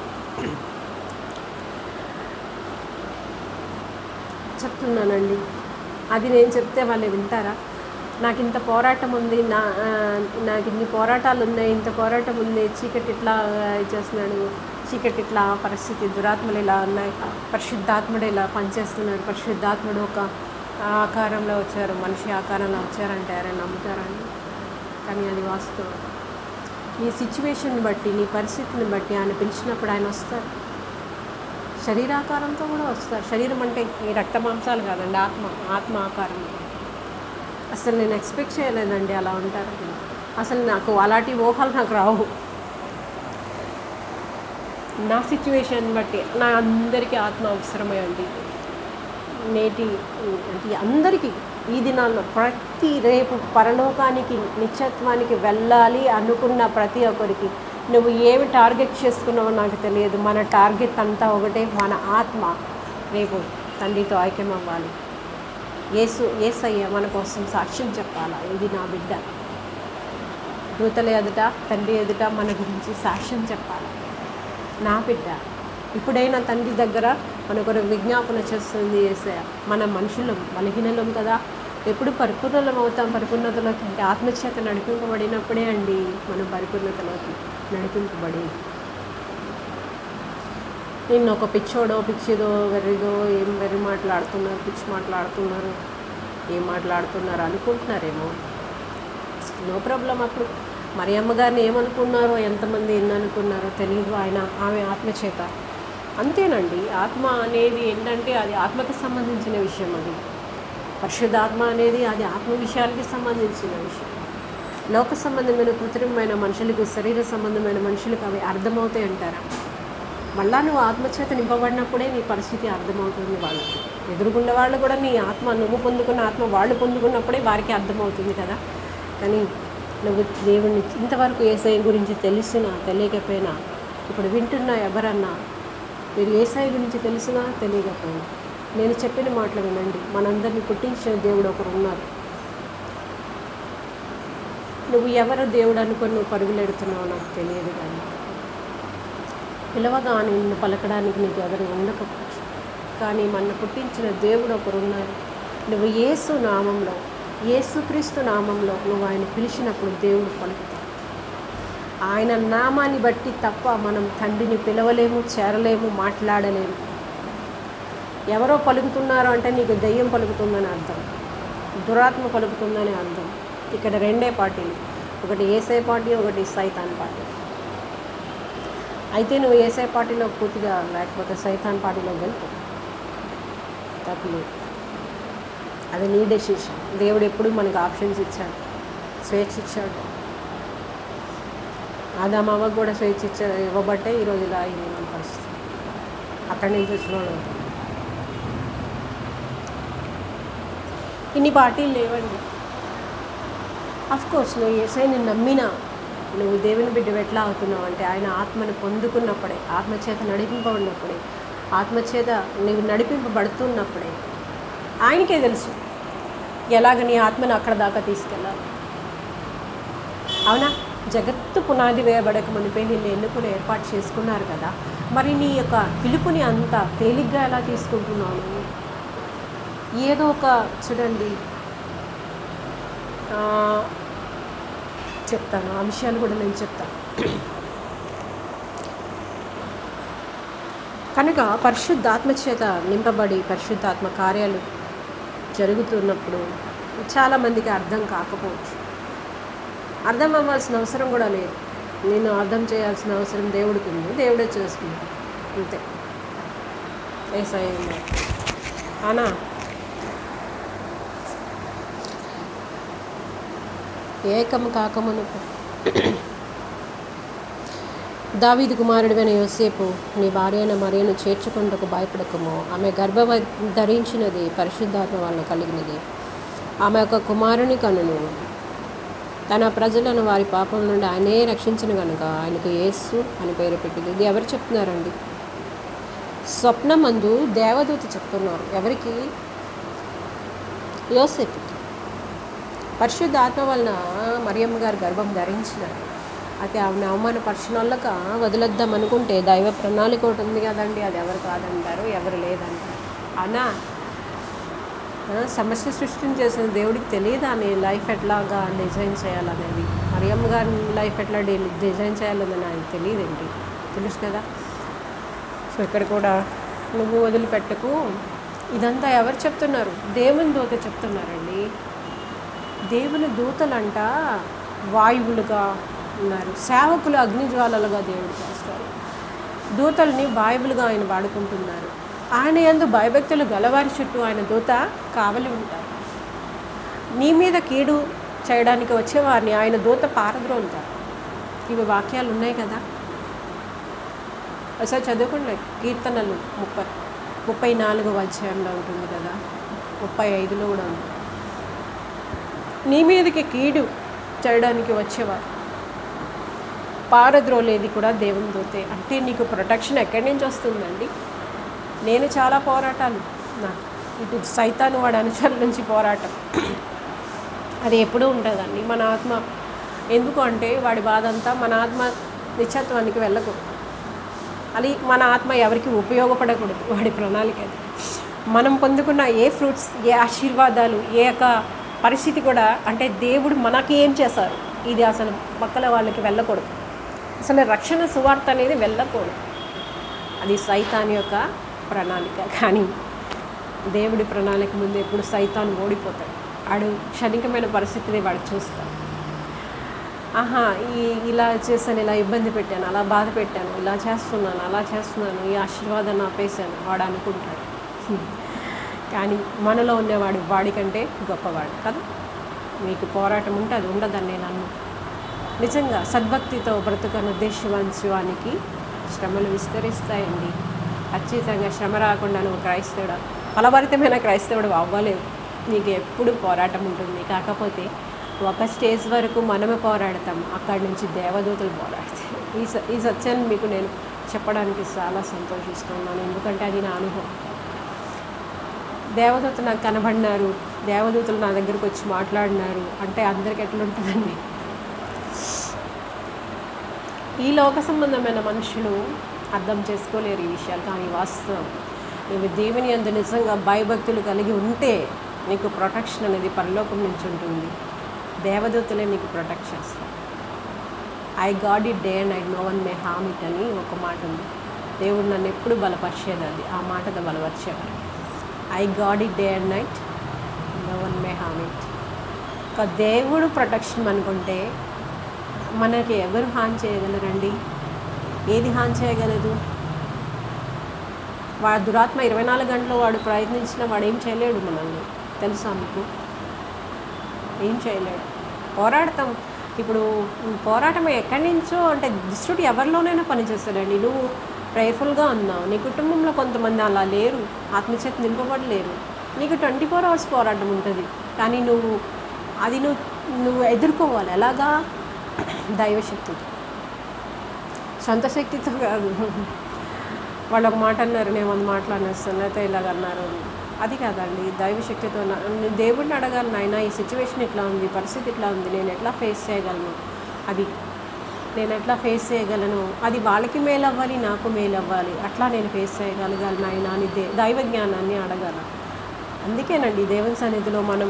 చెప్తున్నానండి అది నేను చెప్తే వాళ్ళు వింటారా నాకు ఇంత పోరాటం ఉంది నా ఆ, నాకు ఇన్ని పోరాటాలు ఉన్నాయి ఇంత పోరాటం ఉంది చీకటి ఇట్లా ఆ, చేస్తున్నాడు చీకటి ఇట్లా పరిస్థితి దురాత్మలు ఇలా ఉన్నాయి పరిశుద్ధాత్ముడు ఇలా పనిచేస్తున్నాడు పరిశుద్ధాత్ముడు ఒక ఆకారంలో వచ్చారు మనిషి ఆకారంలో వచ్చారంటే ఎవరైనా నమ్ముతారండి కానీ అది వాస్తవం నీ సిచ్యువేషన్ బట్టి నీ పరిస్థితిని బట్టి ఆయన పిలిచినప్పుడు ఆయన వస్తారు శరీరాకారంతో కూడా వస్తారు శరీరం అంటే ఈ రక్త మాంసాలు కాదండి ఆత్మ ఆత్మ ఆకారం అసలు నేను ఎక్స్పెక్ట్ చేయలేదండి అలా ఉంటారని అసలు నాకు అలాంటి ఊహలు నాకు రావు నా సిచ్యువేషన్ బట్టి నా అందరికీ ఆత్మ అవసరమే అండి నేటి అంటే అందరికీ ఈ దినాల్లో ప్రతి రేపు పరలోకానికి నిత్యత్వానికి వెళ్ళాలి అనుకున్న ప్రతి ఒక్కరికి నువ్వు ఏమి టార్గెట్ చేసుకున్నావో నాకు తెలియదు మన టార్గెట్ అంతా ఒకటే మన ఆత్మ రేపు తండ్రితో ఐక్యం అవ్వాలి ఏసు ఏసయ్య మన కోసం సాక్ష్యం చెప్పాలా ఇది నా బిడ్డ దూతల ఎదుట తండ్రి ఎదుట మన గురించి సాక్ష్యం చెప్పాలి నా బిడ్డ ఇప్పుడైనా తండ్రి దగ్గర మన కొరకు విజ్ఞాపన చేస్తుంది ఏసయ్య మన మనుషులం బలహీనలం కదా ఎప్పుడు పరిపూర్ణలం అవుతాం పరిపూర్ణతలోకి అంటే ఆత్మచేత నడిపింపబడినప్పుడే అండి మనం పరిపూర్ణతలోకి నడిపింపబడి నిన్న ఒక పిచ్చోడో పిచ్చిదో వెర్రిదో ఏం వెర్రి మాట్లాడుతున్నారు పిచ్చి మాట్లాడుతున్నారు ఏం మాట్లాడుతున్నారు అనుకుంటున్నారేమో నో ప్రాబ్లం అప్పుడు మరి అమ్మగారిని ఏమనుకున్నారో ఎంతమంది ఎన్ని అనుకున్నారో తెలియదు ఆయన ఆమె ఆత్మచేత అంతేనండి ఆత్మ అనేది ఏంటంటే అది ఆత్మకి సంబంధించిన విషయం అది పరిశుద్ధాత్మ అనేది అది ఆత్మ విషయాలకి సంబంధించిన విషయం లోక సంబంధమైన కృత్రిమమైన మనుషులకు శరీర సంబంధమైన మనుషులకు అవి అర్థమవుతాయి అంటారా మళ్ళా నువ్వు ఆత్మచేత నింపబడినప్పుడే నీ పరిస్థితి అర్థమవుతుంది వాళ్ళకి ఎదురుగుండే వాళ్ళు కూడా నీ ఆత్మ నువ్వు పొందుకున్న ఆత్మ వాళ్ళు పొందుకున్నప్పుడే వారికి అర్థమవుతుంది కదా కానీ నువ్వు దేవుణ్ణి ఇంతవరకు ఏసఐ గురించి తెలిసినా తెలియకపోయినా ఇప్పుడు వింటున్న ఎవరన్నా మీరు ఏసాయి గురించి తెలుసుగా తెలియకపోయినా నేను చెప్పిన మాటలు వినండి మనందరినీ పుట్టించిన దేవుడు ఒకరు ఉన్నారు నువ్వు ఎవరు దేవుడు అనుకొని నువ్వు పరుగులెడుతున్నావు నాకు తెలియదు కానీ పిలవగానే నిన్ను పలకడానికి నీకు ఎవరు ఉండకపోవచ్చు కానీ మన పుట్టించిన దేవుడు ఒకరు ఉన్నారు నువ్వు యేసు నామంలో యేసుక్రీస్తు నామంలో నువ్వు ఆయన పిలిచినప్పుడు దేవుడు పలుకుతాడు ఆయన నామాన్ని బట్టి తప్ప మనం తండ్రిని పిలవలేము చేరలేము మాట్లాడలేము ఎవరో పలుకుతున్నారు అంటే నీకు దెయ్యం పలుకుతుందని అర్థం దురాత్మ పలుకుతుందని అర్థం ఇక్కడ రెండే పార్టీలు ఒకటి ఏసే పార్టీ ఒకటి సైతాన్ పార్టీ అయితే నువ్వు ఏసే పార్టీలో పూర్తిగా లేకపోతే సైతాన్ పార్టీలో వెళ్తావు తప్పలేదు అది నీ డెసిషన్ దేవుడు ఎప్పుడు మనకు ఆప్షన్స్ ఇచ్చాడు స్వేచ్ఛ ఇచ్చాడు ఆదామావ కూడా స్వేచ్ఛ ఇచ్చ ఇవ్వబట్టే ఈరోజు ఇలా అయింది మన పరిస్థితి అక్కడి నుంచి వచ్చిన వాళ్ళు ఇన్ని పార్టీలు లేవండి అఫ్ కోర్స్ నువ్వు ఏసైని నమ్మినా నువ్వు దేవుని బిడ్డ ఎట్లా అవుతున్నావు అంటే ఆయన ఆత్మని పొందుకున్నప్పుడే ఆత్మచేత నడిపింపబడినప్పుడే ఆత్మచేత నువ్వు నడిపింపబడుతున్నప్పుడే ఆయనకే తెలుసు ఎలాగ నీ ఆత్మను అక్కడ దాకా తీసుకెళ్ళాలి అవునా జగత్తు పునాది వేయబడక మునిపే నిన్ను ఎన్నుకుని ఏర్పాటు చేసుకున్నారు కదా మరి నీ యొక్క పిలుపుని అంత తేలిగ్గా ఎలా తీసుకుంటున్నావు నువ్వు ఏదో ఒక చూడండి ఆ, చెప్తాను ఆ విషయాలు కూడా నేను చెప్తాను కనుక పరిశుద్ధాత్మ చేత నింపబడి పరిశుద్ధాత్మ కార్యాలు జరుగుతున్నప్పుడు చాలామందికి అర్థం కాకపోవచ్చు అర్థం అవ్వాల్సిన అవసరం కూడా లేదు నేను అర్థం చేయాల్సిన అవసరం దేవుడికి ఉంది దేవుడే చేసుకుంటాడు అంతే ఏసఐ అవునా ఏకము కాకమునుకు దావీదు కుమారుడివైన యోసేపు నీ భార్య అయిన మరియను చేర్చుకుంటకు భయపడకము ఆమె గర్భ ధరించినది పరిశుద్ధాత్మ వలన కలిగినది ఆమె యొక్క కుమారుని కనును తన ప్రజలను వారి పాపం నుండి ఆయనే రక్షించిన కనుక ఆయనకు యేసు అని పేరు పెట్టింది ఇది ఎవరు చెప్తున్నారండి స్వప్నమందు దేవదూత చెప్తున్నారు ఎవరికి యోసేపుకి పరిశుద్ధ ఆత్మ వలన మరియమ్మ గారు గర్భం ధరించినారు అయితే ఆమెను అవమానపరచినోళ్ళక వదిలేద్దాం అనుకుంటే దైవ ప్రణాళిక ఒకటి ఉంది కదండి అది ఎవరు కాదంటారు ఎవరు లేదంటారు అవునా ఆ, సమస్య సృష్టిని చేసిన దేవుడికి తెలియదా నీ లైఫ్ ఎట్లాగా డిజైన్ చేయాలనేది మరియమ్మ గారి లైఫ్ ఎట్లా డి- డిజైన్ చేయాలనేది ఆయనకు తెలియదేంటి తెలుసు కదా సో ఇక్కడ కూడా నువ్వు వదిలిపెట్టకు ఇదంతా ఎవరు చెప్తున్నారు దేవుని దూత చెప్తున్నారండి దేవుని దూతలంట వాయువులుగా ఉన్నారు సేవకులు అగ్నిజ్వాలలుగా దేవుడు చేస్తారు దూతల్ని బైబిల్గా ఆయన వాడుకుంటున్నారు ఆయన ఎందు భయభక్తులు గలవారి చుట్టూ ఆయన దూత కావలి ఉంటారు నీ మీద కీడు చేయడానికి వచ్చేవారిని ఆయన దూత పారద్రోలుతారు ఇవి వాక్యాలు ఉన్నాయి కదా ఒకసారి చదువుకోండి కీర్తనలు ముప్పై ముప్పై నాలుగవ అధ్యాయంలో ఉంటుంది కదా ముప్పై ఐదులో కూడా ఉంది నీ మీదకి కీడు చేయడానికి వచ్చేవారు పారద్రోలేది కూడా దేవుని దూతే అంటే నీకు ప్రొటెక్షన్ ఎక్కడి నుంచి వస్తుందండి నేను చాలా పోరాటాలు నాకు ఇటు సైతాను వాడి అనుచరుల నుంచి పోరాటం అది ఎప్పుడూ ఉంటుందండి మన ఆత్మ ఎందుకు అంటే వాడి బాధ అంతా మన ఆత్మ నిత్యత్వానికి వెళ్ళకూడదు అది మన ఆత్మ ఎవరికి ఉపయోగపడకూడదు వాడి ప్రణాళిక అది మనం పొందుకున్న ఏ ఫ్రూట్స్ ఏ ఆశీర్వాదాలు ఏ యొక్క పరిస్థితి కూడా అంటే దేవుడు మనకి ఏం చేశారు ఇది అసలు పక్కల వాళ్ళకి వెళ్ళకూడదు అసలు రక్షణ సువార్త అనేది వెళ్ళకూడదు అది సైతాన్ యొక్క ప్రణాళిక కానీ దేవుడి ప్రణాళిక ముందు ఎప్పుడు సైతాన్ ఓడిపోతాడు ఆడు క్షణికమైన పరిస్థితిని వాడు చూస్తాడు ఆహా ఈ ఇలా చేశాను ఇలా ఇబ్బంది పెట్టాను అలా బాధ పెట్టాను ఇలా చేస్తున్నాను అలా చేస్తున్నాను ఈ ఆశీర్వాదాన్ని ఆపేశాను వాడు అనుకుంటాడు హ్మ్. కానీ మనలో ఉన్నవాడు వాడికంటే గొప్పవాడు కదా మీకు పోరాటం ఉంటే అది ఉండదని నేను అన్ను నిజంగా సద్భక్తితో బ్రతుకను ఉద్దేశవంశానికి శ్రమలు విస్తరిస్తాయండి ఖచ్చితంగా శ్రమ రాకుండా నువ్వు క్రైస్తవుడు ఫలభరితమైన క్రైస్తవుడు అవ్వలేవు నీకు ఎప్పుడు పోరాటం ఉంటుంది కాకపోతే ఒక స్టేజ్ వరకు మనమే పోరాడతాం అక్కడి నుంచి దేవదూతలు పోరాడతాయి ఈ స ఈ సత్యాన్ని మీకు నేను చెప్పడానికి చాలా సంతోషిస్తున్నాను ఎందుకంటే అది నా అనుభవం దేవదూత నాకు కనబడినారు దేవదూతలు నా దగ్గరకు వచ్చి మాట్లాడినారు అంటే అందరికి ఎట్లుంటుందండి ఈ లోక సంబంధమైన మనుషులు అర్థం చేసుకోలేరు ఈ విషయాలు కానీ వాస్తవం నీవు దేవుని అందు నిజంగా భయభక్తులు కలిగి ఉంటే నీకు ప్రొటెక్షన్ అనేది పరలోకం నుంచి ఉంటుంది దేవదూతలే నీకు ప్రొటెక్ట్ చేస్తారు I guard it day and I no one may harm it అని ఒక మాట ఉంది దేవుడు నన్ను ఎప్పుడు బలపరిచేది అది ఆ మాటతో బలపరిచేవారు I guard it day and night no one may harm it ఒక దేవుడు ప్రొటెక్షన్ అనుకుంటే మనకి ఎవరు హాని చేయగలరండి ఏది హాని చేయగలదు వాడు దురాత్మ ఇరవై నాలుగు గంటలు వాడు ప్రయత్నించిన వాడు ఏం చేయలేడు మనల్ని తెలుసా మీకు ఏం చేయలేడు పోరాడతాం ఇప్పుడు పోరాటం ఎక్కడి నుంచో అంటే దుష్టుడు ఎవరిలోనైనా పనిచేస్తాడండి నువ్వు ప్రేయర్ఫుల్గా ఉన్నావు నీ కుటుంబంలో కొంతమంది అలా లేరు ఆత్మచేత నింపబడలేరు నీకు ట్వంటీ ఫోర్ అవర్స్ పోరాటం ఉంటుంది కానీ నువ్వు అది నువ్వు నువ్వు ఎదుర్కోవాలి ఎలాగా దైవశక్తితో సొంత శక్తితో కాదు వాళ్ళు ఒక మాట అన్నారు నేను వంద మాటలు అనేస్తాను లేకపోతే ఇలాగ అన్నారు అది కాదండి దైవశక్తితో నా- నేను దేవుడిని అడగాలి నాయన ఈ సిచ్యువేషన్ ఇట్లా ఉంది పరిస్థితి ఇట్లా ఉంది నేను ఎట్లా ఫేస్ చేయగలను అది నేను ఎట్లా ఫేస్ చేయగలను అది వాళ్ళకి మేలు అవ్వాలి నాకు మేలు అవ్వాలి అట్లా నేను ఫేస్ చేయగలగాలి నాయన అని దే దైవ జ్ఞానాన్ని అడగాల అందుకేనండి దేవుని సన్నిధిలో మనం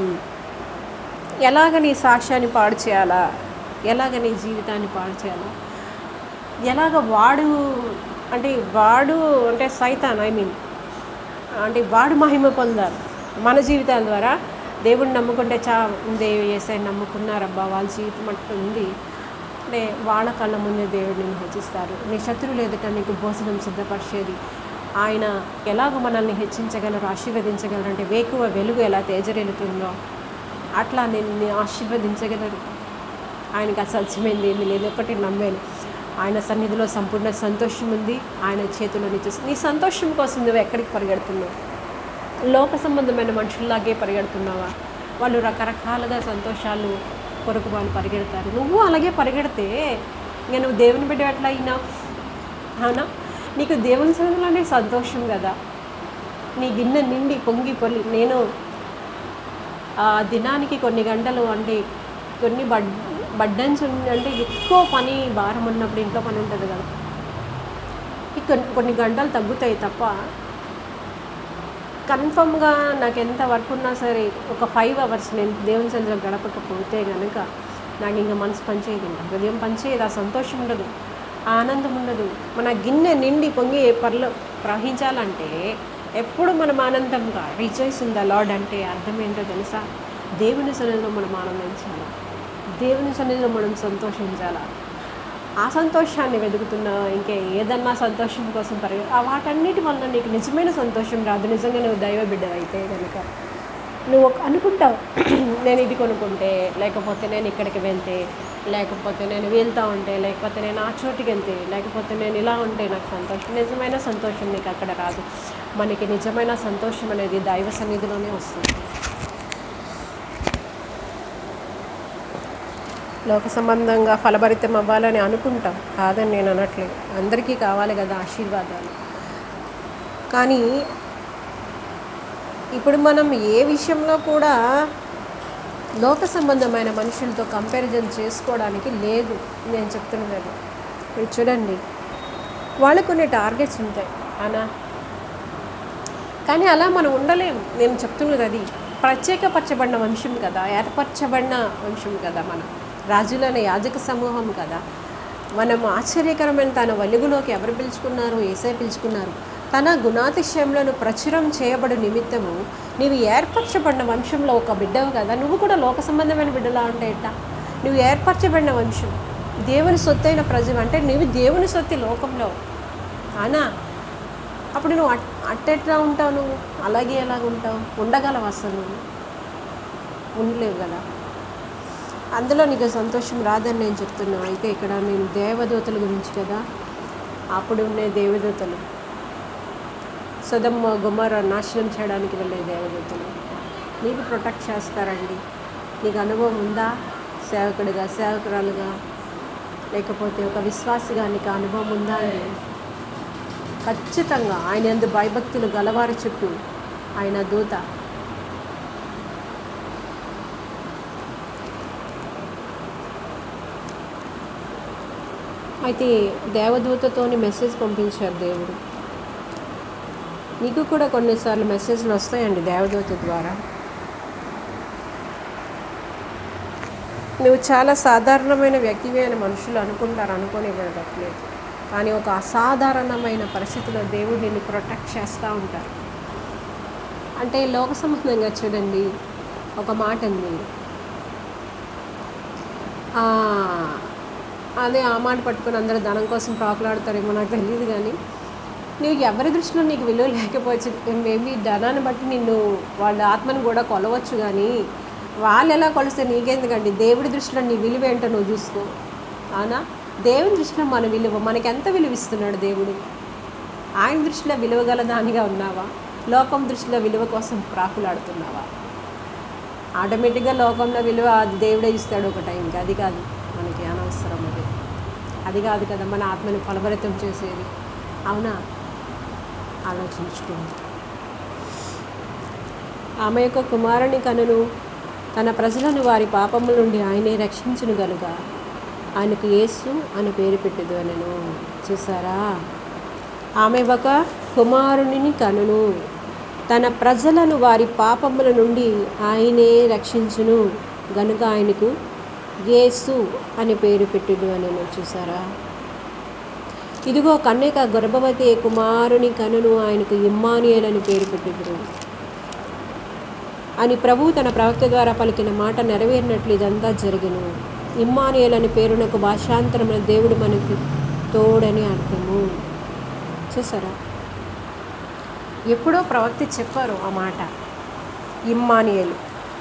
ఎలాగ నీ సాక్ష్యాన్ని పాడు చేయాలా ఎలాగ నీ జీవితాన్ని పాడు చేయాలా ఎలాగ వాడు అంటే వాడు అంటే సైతాన్ ఐ మీన్ అంటే వాడు మహిమ పొందాలి మన జీవితాల ద్వారా దేవుడిని నమ్ముకుంటే చా దేవి ఏసై నమ్ముకున్నారబ్బా వాళ్ళ జీవితం అట్లా ఉంది అంటే వాళ్ళ కళ్ళ ముందే దేవుడిని హెచ్చిస్తారు నీ శత్రువులు ఎదుట నీకు భోజనం సిద్ధపరిచేది ఆయన ఎలాగ మనల్ని హెచ్చించగలరు ఆశీర్వదించగలరు అంటే వేకువ వెలుగు ఎలా తేజరెలుతుందో అట్లా నేను ఆశీర్వదించగలరు ఆయనకి అసత్యమైంది ఏమీ లేదు ఒకటి నమ్మాను ఆయన సన్నిధిలో సంపూర్ణ సంతోషం ఉంది ఆయన చేతిలో నుంచి నీ సంతోషం కోసం నువ్వు ఎక్కడికి పరిగెడుతున్నావు లోక సంబంధమైన మనుషుల్లాగే పరిగెడుతున్నావా వాళ్ళు రకరకాలుగా సంతోషాలు కొరకు వాళ్ళు పరిగెడతారు నువ్వు అలాగే పరిగెడితే ఇంకా నువ్వు దేవుని బిడ్డ ఎట్లా అయినా అవునా నీకు దేవుని సన్నిధిలోనే సంతోషం కదా నీ గిన్నె నిండి పొంగి పొలి నేను ఆ దినానికి కొన్ని గంటలు అంటే కొన్ని బడ్ బడ్డన్స్ ఉన్న- అంటే ఎక్కువ పని భారం ఉన్నప్పుడు ఇంట్లో పని ఉంటుంది కదా ఈ కొన్ని కొన్ని గంటలు తగ్గుతాయి తప్ప కన్ఫర్మ్గా నాకు ఎంత వర్క్ ఉన్నా సరే ఒక ఫైవ్ అవర్స్ నేను దేవుని సందులో గడపకపోతే కనుక నాకు ఇంకా మనసు పనిచేయదు ఇంకా హృదయం పనిచేయదు ఆ సంతోషం ఉండదు ఆ ఆనందం ఉండదు మన గిన్నె నిండి పొంగి పర్లో ప్రవహించాలంటే ఎప్పుడు మనం ఆనందంగా రిజాయిస్ ఇన్ ద లాడ్ అంటే అర్థం ఏంటో తెలుసా దేవుని సన్నిధిలో మనం ఆనందించాలి దేవుని సన్నిధిలో మనం సంతోషించాలా ఆ సంతోషాన్ని వెతుకుతున్న ఇంకే ఏదన్నా సంతోషం కోసం పరిగె ఆ వాటన్నిటి వల్ల నీకు నిజమైన సంతోషం రాదు నిజంగా నువ్వు దైవ బిడ్డ అయితే కనుక నువ్వు ఒక- అనుకుంటావు నేను ఇది కొనుక్కుంటే లేకపోతే నేను ఇక్కడికి వెళ్తే లేకపోతే నేను వెళ్తా ఉంటే లేకపోతే నేను ఆ చోటుకి వెళ్తే లేకపోతే నేను ఇలా ఉంటే నాకు సంతోషం నిజమైన సంతోషం నీకు అక్కడ రాదు మనకి నిజమైన సంతోషం అనేది దైవ సన్నిధిలోనే వస్తుంది లోక సంబంధంగా ఫలభరితం అవ్వాలని అనుకుంటాం కాదని నేను అనట్లేదు అందరికీ కావాలి కదా ఆశీర్వాదాలు కానీ ఇప్పుడు మనం ఏ విషయంలో కూడా లోక సంబంధమైన మనుషులతో కంపారిజన్ చేసుకోవడానికి లేదు నేను చెప్తున్నది ఇప్పుడు చూడండి వాళ్ళకు కొన్ని టార్గెట్స్ ఉంటాయి అనా కానీ అలా మనం ఉండలేం నేను చెప్తున్నది అది ప్రత్యేకపరచబడిన వంశం కదా ఏర్పరచబడిన వంశం కదా మనం రాజులైన యాజక సమూహం కదా మనం ఆశ్చర్యకరమైన తన వెలుగులోకి ఎవరు పిలుచుకున్నారు ఏసై పిలుచుకున్నారు తన గుణాతిశయంలో ప్రచురం చేయబడు నిమిత్తము నీవు ఏర్పరచబడిన వంశంలో ఒక బిడ్డవు కదా నువ్వు కూడా లోక సంబంధమైన బిడ్డలా అంటే ఎట్టా నువ్వు ఏర్పరచబడిన వంశం దేవుని సొత్తైన ప్రజలు అంటే నువ్వు దేవుని సొత్తి లోకంలో అనా అప్పుడు నువ్వు అట్ అట్టెట్లా ఉంటావు నువ్వు అలాగే ఎలాగ ఉంటావు ఉండగలవు అసలు నువ్వు ఉండలేవు కదా అందులో నీకు సంతోషం రాదని నేను చెప్తున్నా అయితే ఇక్కడ నేను దేవదూతల గురించి కదా అప్పుడు ఉండే దేవదూతలు సుధమ్మ గుమ్మర నాశనం చేయడానికి వెళ్ళే దేవదూతలు నీకు ప్రొటెక్ట్ చేస్తారండి నీకు అనుభవం ఉందా సేవకుడిగా సేవకురాలుగా లేకపోతే ఒక విశ్వాసిగా నీకు అనుభవం ఉందా అండి ఖచ్చితంగా ఆయన ఎందు భయభక్తులు గలవారి చుట్టూ ఆయన దూత అయితే దేవదూతతోని మెసేజ్ పంపించారు దేవుడు నీకు కూడా కొన్నిసార్లు మెసేజ్లు వస్తాయండి దేవదూత ద్వారా నువ్వు చాలా సాధారణమైన వ్యక్తివే అని మనుషులు అనుకుంటారు అనుకోనివ్వట్లేదు కానీ ఒక అసాధారణమైన పరిస్థితిలో దేవుడు నిన్ను ప్రొటెక్ట్ చేస్తూ ఉంటారు అంటే లోక సంబంధంగా చూడండి ఒక మాట ఉంది ఆ, అదే ఆ మాట పట్టుకొని అందరూ ధనం కోసం ప్రాకులాడతారేమో నాకు తెలియదు కానీ నువ్వు ఎవరి దృష్టిలో నీకు విలువ లేకపోవచ్చు మేబీ ధనాన్ని బట్టి నిన్ను వాళ్ళ ఆత్మను కూడా కొలవచ్చు కానీ వాళ్ళు ఎలా కొలిస్తే నీకెందుకండి దేవుడి దృష్టిలో నీ విలువ ఏంటో నువ్వు చూసుకో అవునా దేవుని దృష్టిలో మన విలువ మనకి ఎంత విలువ ఇస్తున్నాడు దేవుడు ఆయన దృష్టిలో విలువ గల దానిగా ఉన్నావా లోకం దృష్టిలో విలువ కోసం ప్రాకులాడుతున్నావా ఆటోమేటిక్గా లోకంలో విలువ అది దేవుడే ఇస్తాడు ఒక టైంకి అది కాదు మనకి అనవసరం అది అది కాదు కదా మన ఆత్మని ఫలభరితం చేసేది అవునా ఆలోచించుకోండి ఆమె యొక్క కుమారుని కనును తన ప్రజలను వారి పాపముల నుండి ఆయనే రక్షించును గనుక ఆయనకు యేసు అని పేరు పెట్టదు అనను చూసారా ఆమె ఒక కుమారునిని కనును తన ప్రజలను వారి పాపముల నుండి ఆయనే రక్షించును గనుక ఆయనకు యేసు అని పేరు పెట్టుదు అనను చూసారా ఇదిగో కన్యక గర్భవతి కుమారుని కనును ఆయనకు ఇమ్మానియల్ అని పేరు పెట్టుదురు అని ప్రభువు తన ప్రవక్త ద్వారా పలికిన మాట నెరవేరినట్లు ఇదంతా జరిగను ఇమ్మానియల్ అని పేరునకు భాషాంతరమున దేవుడు మనకు తోడని అర్థము చూసారా ఎప్పుడో ప్రవక్త చెప్పారు ఆ మాట ఇమ్మానియలు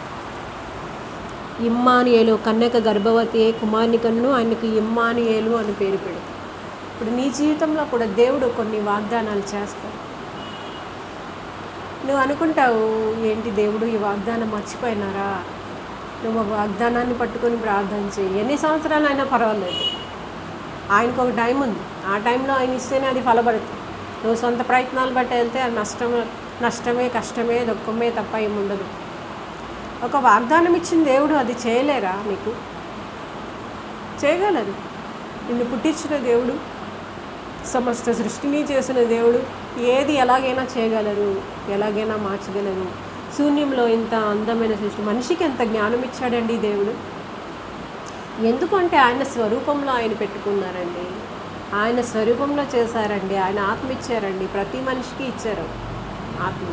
ఇమ్మానియలు కన్యక గర్భవతి కుమార్ని కన్ను ఆయనకు ఇమ్మానియేలు అని పేరు పెడు ఇప్పుడు నీ జీవితంలో కూడా దేవుడు కొన్ని వాగ్దానాలు చేస్తాడు నువ్వు అనుకుంటావు ఏంటి దేవుడు ఈ వాగ్దానం మర్చిపోయినారా నువ్వు ఆ వాగ్దానాన్ని పట్టుకొని ప్రార్థన చేయి ఎన్ని సంవత్సరాలు అయినా పర్వాలేదు ఆయనకు ఒక టైం ఉంది ఆ టైంలో ఆయన ఇస్తేనే అది ఫలపడుతుంది నువ్వు సొంత ప్రయత్నాలు బట్టి వెళ్తే అది నష్టం నష్టమే కష్టమే దుఃఖమే తప్ప ఏముండదు ఒక వాగ్దానం ఇచ్చిన దేవుడు అది చేయలేరా నీకు చేయగలరు నిన్ను పుట్టించిన దేవుడు సమస్త సృష్టిని చేసిన దేవుడు ఏది ఎలాగైనా చేయగలరు ఎలాగైనా మార్చగలరు శూన్యంలో ఇంత అందమైన సృష్టి మనిషికి ఎంత జ్ఞానం ఇచ్చాడండి దేవుడు ఎందుకంటే ఆయన స్వరూపంలో ఆయన పెట్టుకున్నారండి ఆయన స్వరూపంలో చేశారండి ఆయన ఆత్మ ఇచ్చారండి ప్రతి మనిషికి ఇచ్చారు ఆత్మ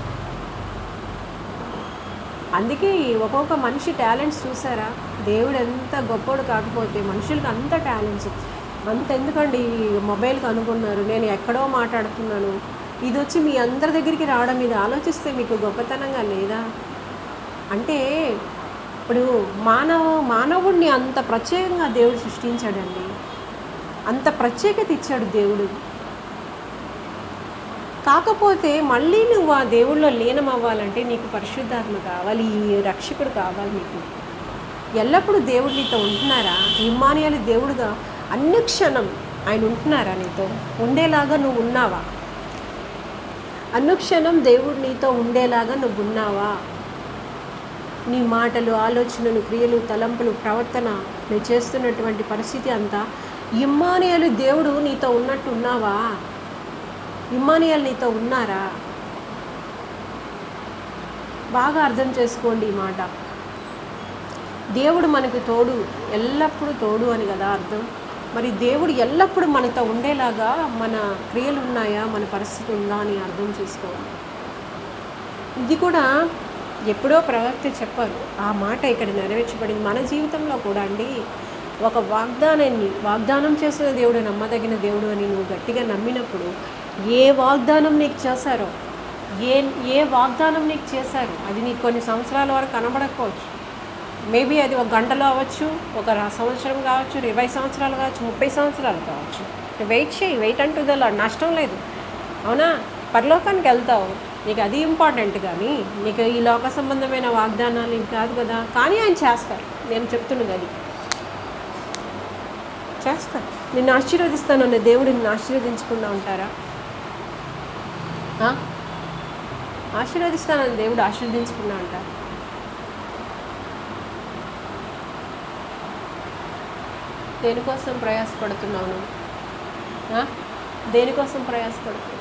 అందుకే ఈ ఒక్కొక్క మనిషి టాలెంట్స్ చూసారా దేవుడు ఎంత గొప్పోడు కాకపోతే మనుషులకు అంత టాలెంట్స్ అంత ఎందుకండి ఈ మొబైల్కి అనుకున్నారు నేను ఎక్కడో మాట్లాడుతున్నాను ఇది వచ్చి మీ అందరి దగ్గరికి రావడం ఇది ఆలోచిస్తే మీకు గొప్పతనంగా లేదా అంటే ఇప్పుడు మానవ మానవుడిని అంత ప్రత్యేకంగా దేవుడు సృష్టించాడండి అంత ప్రత్యేకత ఇచ్చాడు దేవుడు కాకపోతే మళ్ళీ నువ్వు ఆ దేవుళ్ళో లీనం అవ్వాలంటే నీకు పరిశుద్ధాత్మ కావాలి ఈ రక్షకుడు కావాలి నీకు ఎల్లప్పుడూ దేవుడు నీతో ఉంటున్నారా ఇమ్మానియాలు దేవుడుగా అనుక్షణం ఆయన ఉంటున్నారా నీతో ఉండేలాగా నువ్వు ఉన్నావా అనుక్షణం దేవుడు నీతో ఉండేలాగా నువ్వు ఉన్నావా నీ మాటలు ఆలోచనలు క్రియలు తలంపులు ప్రవర్తన నువ్వు చేస్తున్నటువంటి పరిస్థితి అంతా ఇమ్మానియాలు దేవుడు నీతో ఉన్నట్టు ఉన్నావా ఇమ్మానియాలు నీతో ఉన్నారా బాగా అర్థం చేసుకోండి ఈ మాట దేవుడు మనకు తోడు ఎల్లప్పుడూ తోడు అని కదా అర్థం మరి దేవుడు ఎల్లప్పుడూ మనతో ఉండేలాగా మన క్రియలు ఉన్నాయా మన పరిస్థితి ఉందా అని అర్థం చేసుకోవాలి ఇది కూడా ఎప్పుడో ప్రవక్త చెప్పారు ఆ మాట ఇక్కడ నెరవేర్చబడింది మన జీవితంలో కూడా అండి ఒక వాగ్దానాన్ని వాగ్దానం చేసిన దేవుడు నమ్మదగిన దేవుడు అని నువ్వు గట్టిగా నమ్మినప్పుడు ఏ వాగ్దానం నీకు చేశారో ఏ ఏ వాగ్దానం నీకు చేశారు అది నీకు కొన్ని సంవత్సరాల వరకు కనబడకపోవచ్చు మేబీ అది ఒక గంటలో అవ్వచ్చు ఒక రా- సంవత్సరం కావచ్చు ఇరవై సంవత్సరాలు కావచ్చు ముప్పై సంవత్సరాలు కావచ్చు వెయిట్ చేయి వెయిట్ అంటూ ద నష్టం లేదు అవునా పరలోకానికి వెళ్తావు నీకు అది ఇంపార్టెంట్ కానీ నీకు ఈ లోక సంబంధమైన వాగ్దానాలు ఇవి కాదు కదా కానీ ఆయన చేస్తారు నేను చెప్తున్నది అది చేస్తా నిన్ను ఆశీర్వదిస్తానన్న దేవుడు నిన్ను ఆశీర్వదించకుండా ఉంటారా ఆ? ఆశీర్వదిస్తానన్న దేవుడు ఆశీర్వదించకుండా ఉంటారా దేనికోసం ప్రయాసపడుతున్నావు నువ్వు ఆ? దేనికోసం ప్రయాసపడుతున్నావు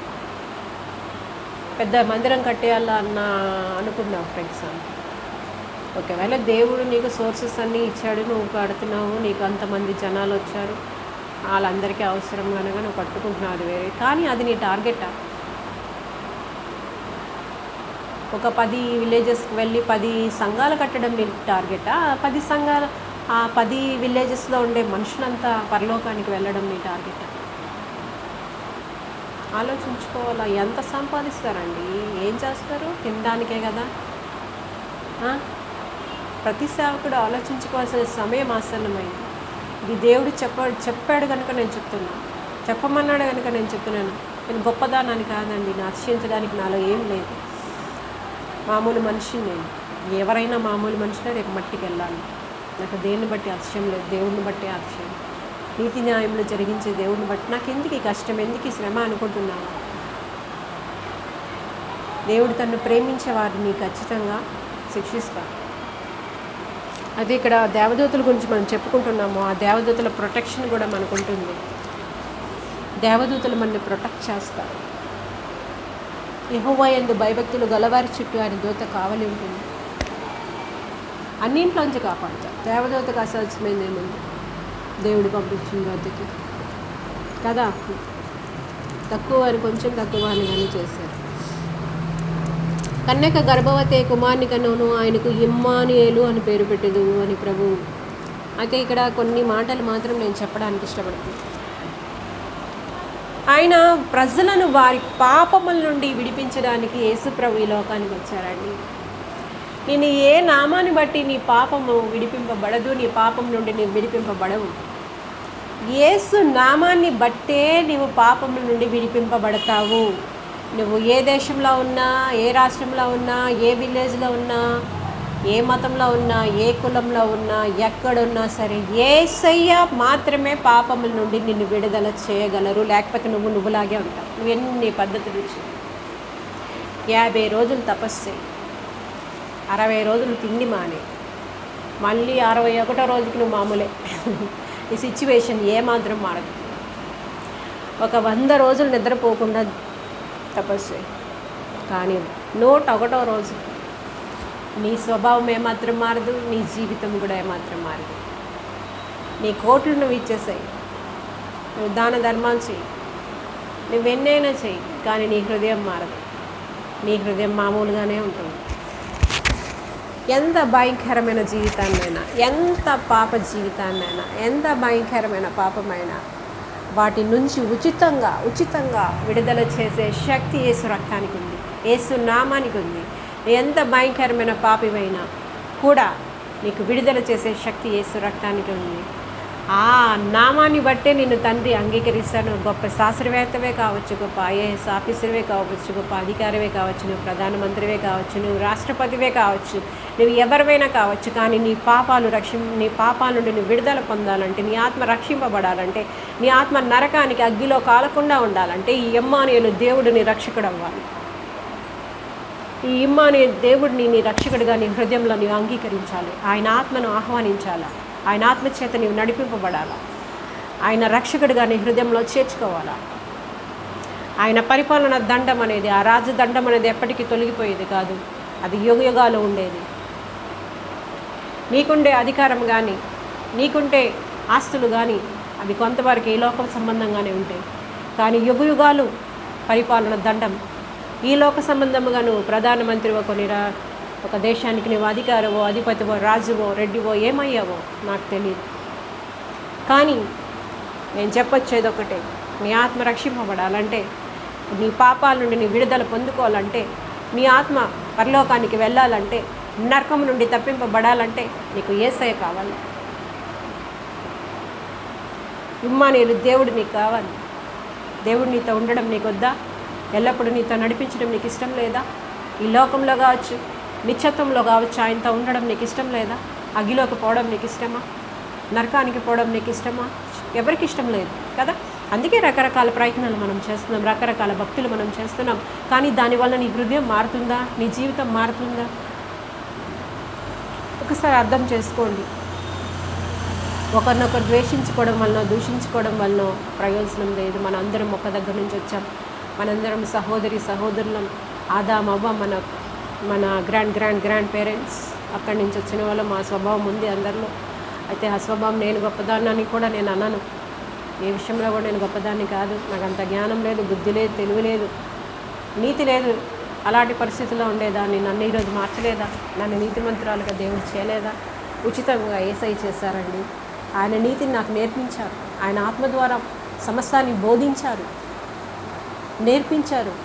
పెద్ద మందిరం కట్టేయాలా అన్న అనుకున్నావు ఫర్ ఎగ్జాంపుల్ ఒకవేళ దేవుడు నీకు సోర్సెస్ అన్నీ ఇచ్చాడు నువ్వు కడుతున్నావు నీకు అంతమంది జనాలు వచ్చారు వాళ్ళందరికీ అవసరం కనుక నువ్వు కట్టుకుంటున్నావు అది వేరే కానీ అది నీ టార్గెటా ఒక పది విలేజెస్కి వెళ్ళి పది సంఘాలు కట్టడం నీ టార్గెటా ఆ పది సంఘాలు ఆ పది విలేజెస్లో ఉండే మనుషులంతా పరలోకానికి వెళ్ళడం నీ టార్గెటా ఆలోచించుకోవాలా ఎంత సంపాదిస్తారండి ఏం చేస్తారు తినడానికే కదా ఆ? ప్రతి సేవకుడు ఆలోచించుకోవాల్సిన సమయం ఆసన్నమైంది ఇది దేవుడు చెప్ప చెప్పాడు కనుక నేను చెప్తున్నా చెప్పమన్నాడు కనుక నేను చెప్తున్నాను నేను గొప్పదానాన్ని కాదండి నా అతిశయించడానికి నాలో ఏం లేదు మామూలు మనిషిని నేను ఎవరైనా మామూలు మనిషినే రేపు మట్టికి వెళ్ళాలి నాకు దేన్ని బట్టి అతిశయం లేదు దేవుడిని బట్టి అతిశయం నీతి న్యాయంలో జరిగించే దేవుడిని బట్టి నాకు ఎందుకు ఈ కష్టం ఎందుకు ఈ శ్రమ అనుకుంటున్నాను దేవుడు తను ప్రేమించే వారిని ఖచ్చితంగా శిక్షిస్తాడు అది ఇక్కడ దేవదూతల గురించి మనం చెప్పుకుంటున్నాము ఆ దేవదూతల ప్రొటెక్షన్ కూడా మనకు ఉంటుంది దేవదూతలు మనల్ని ప్రొటెక్ట్ చేస్తారు యహోవా ఎందు భయభక్తులు గలవారి చుట్టూ ఆయన దూత కావలి ఉంటుంది అన్నింట్లోంచి కాపాడుతారు దేవదూతకు అసల్సిమైంది ఏముంది దేవుడు పంపించిన దూతకి కదా తక్కువ అని కొంచెం తక్కువ అని కానీ చేశారు కన్యక గర్భవతి కుమార్ని కనును ఆయనకు ఇమ్మానుయేలు అని పేరు పెట్టదు అని ప్రభు అయితే ఇక్కడ కొన్ని మాటలు మాత్రం నేను చెప్పడానికి ఇష్టపడుతున్నాను ఆయన ప్రజలను వారి పాపముల నుండి విడిపించడానికి యేసు ప్రభు ఈ లోకానికి వచ్చారండి నేను ఏ నామాన్ని బట్టి నీ పాపము విడిపింపబడదు నీ పాపం నుండి నీవు విడిపింపబడవు యేసు నామాన్ని బట్టే నీవు పాపముల నుండి విడిపింపబడతావు నువ్వు ఏ దేశంలో ఉన్నా ఏ రాష్ట్రంలో ఉన్నా ఏ విలేజ్లో ఉన్నా ఏ మతంలో ఉన్నా ఏ కులంలో ఉన్నా ఎక్కడున్నా సరే ఏసయ్య మాత్రమే పాపముల నుండి నిన్ను విడుదల చేయగలరు లేకపోతే నువ్వు నువ్వులాగే ఉంటావు నువ్వు ఎన్ని పద్ధతులు ఇచ్చి యాభై రోజులు తపస్సు చేయి అరవై రోజులు తిండి మానే మళ్ళీ అరవై ఒకటో రోజుకి నువ్వు మామూలే ఈ సిచ్యువేషన్ ఏమాత్రం మారదు ఒక వంద రోజులు నిద్రపోకుండా తపస్సు చేయి కానీ నూట ఒకటో రోజు నీ స్వభావం ఏమాత్రం మారదు నీ జీవితం కూడా ఏమాత్రం మారదు నీ కోట్లు నువ్వు ఇచ్చేసాయి నువ్వు దాన ధర్మాలు చెయ్యి నువ్వెన్నైనా చెయ్యి కానీ నీ హృదయం మారదు నీ హృదయం మామూలుగానే ఉంటుంది ఎంత భయంకరమైన జీవితాన్నైనా ఎంత పాప జీవితాన్నైనా ఎంత భయంకరమైన పాపమైనా వాటి నుంచి ఉచితంగా ఉచితంగా విడుదల చేసే శక్తి యేసు రక్తానికి ఉంది యేసు నామానికి ఉంది ఎంత భయంకరమైన పాపివైనా కూడా నీకు విడుదల చేసే శక్తి యేసు రక్తానికి ఉంది ఆ నామాన్ని బట్టే నిన్ను తండ్రి అంగీకరిస్తాను గొప్ప శాస్త్రవేత్తవే కావచ్చు గొప్ప ఐఏఎస్ ఆఫీసర్వే కావచ్చు గొప్ప అధికారివే కావచ్చు నువ్వు ప్రధానమంత్రివే కావచ్చు నువ్వు రాష్ట్రపతివే కావచ్చు నువ్వు ఎవరివైనా కావచ్చు కానీ నీ పాపాలు రక్షి నీ పాపాల నుండి నువ్వు విడుదల పొందాలంటే నీ ఆత్మ రక్షింపబడాలంటే నీ ఆత్మ నరకానికి అగ్గిలో కాలకుండా ఉండాలంటే ఈ ఎమ్మానుయలు దేవుడు నీ రక్షకుడు అవ్వాలి ఈ ఇమ్మాని దేవుడిని నీ రక్షకుడిగా నీ హృదయంలో నీవు అంగీకరించాలి ఆయన ఆత్మను ఆహ్వానించాలా ఆయన ఆత్మ చేత నీవు నడిపింపబడాలా ఆయన రక్షకుడిగా నీ హృదయంలో చేర్చుకోవాలా ఆయన పరిపాలన దండం అనేది ఆ రాజు దండం అనేది ఎప్పటికీ తొలగిపోయేది కాదు అది యుగ యుగాలు ఉండేది నీకుండే అధికారం కానీ నీకుంటే ఆస్తులు కానీ అవి కొంతవరకు ఈ లోక సంబంధంగానే ఉంటాయి కానీ యుగ యుగాలు పరిపాలన దండం ఈ లోక సంబంధముగా నువ్వు ప్రధానమంత్రివో కొన్ని రా ఒక దేశానికి నువ్వు అధికారవో అధిపతివో రాజువో రెడ్డివో ఏమయ్యావో నాకు తెలియదు కానీ నేను చెప్పొచ్చేది ఒకటే నీ ఆత్మ రక్షింపబడాలంటే నీ పాపాల నుండి నీ విడుదల పొందుకోవాలంటే నీ ఆత్మ పరలోకానికి వెళ్ళాలంటే నరకం నుండి తప్పింపబడాలంటే నీకు ఏసయ కావాలి ఇమ్మానీయులు దేవుడు నీకు కావాలి దేవుడు నీతో ఉండడం నీకు వద్దా ఎల్లప్పుడూ నీతో నడిపించడం నీకు ఇష్టం లేదా ఈ లోకంలో కావచ్చు నిత్యత్వంలో కావచ్చు ఆయనతో ఉండడం నీకు ఇష్టం లేదా అగిలోకి పోవడం నీకు ఇష్టమా నరకానికి పోవడం నీకు ఇష్టమా ఎవరికి ఇష్టం లేదు కదా అందుకే రకరకాల ప్రయత్నాలు మనం చేస్తున్నాం రకరకాల భక్తులు మనం చేస్తున్నాం కానీ దానివల్ల నీ హృదయం మారుతుందా నీ జీవితం మారుతుందా ఒకసారి అర్థం చేసుకోండి ఒకరినొకరు ద్వేషించుకోవడం వలన దూషించుకోవడం వలన ప్రయోజనం లేదు మన అందరం ఒక దగ్గర నుంచి వచ్చాం మనందరం సహోదరి సహోదరులం ఆదాం అవ్వ మన మన గ్రాండ్ గ్రాండ్ గ్రాండ్ పేరెంట్స్ అక్కడి నుంచి వచ్చిన వాళ్ళు మా స్వభావం ఉంది అందరిలో అయితే ఆ స్వభావం నేను గొప్పదాన్ని అని కూడా నేను అన్నాను ఏ విషయంలో కూడా నేను గొప్పదాన్ని కాదు నాకు అంత జ్ఞానం లేదు బుద్ధి లేదు తెలివి లేదు నీతి లేదు అలాంటి పరిస్థితుల్లో ఉండేదాన్ని నన్ను ఈరోజు మార్చలేదా నన్ను నీతిమంతురాలుగా దేవుడు చేయలేదా ఉచితంగా ఏసై చేశారండి ఆయన నీతిని నాకు నేర్పించారు ఆయన ఆత్మ ద్వారా సమస్తాన్ని బోధించారు నేర్పించారు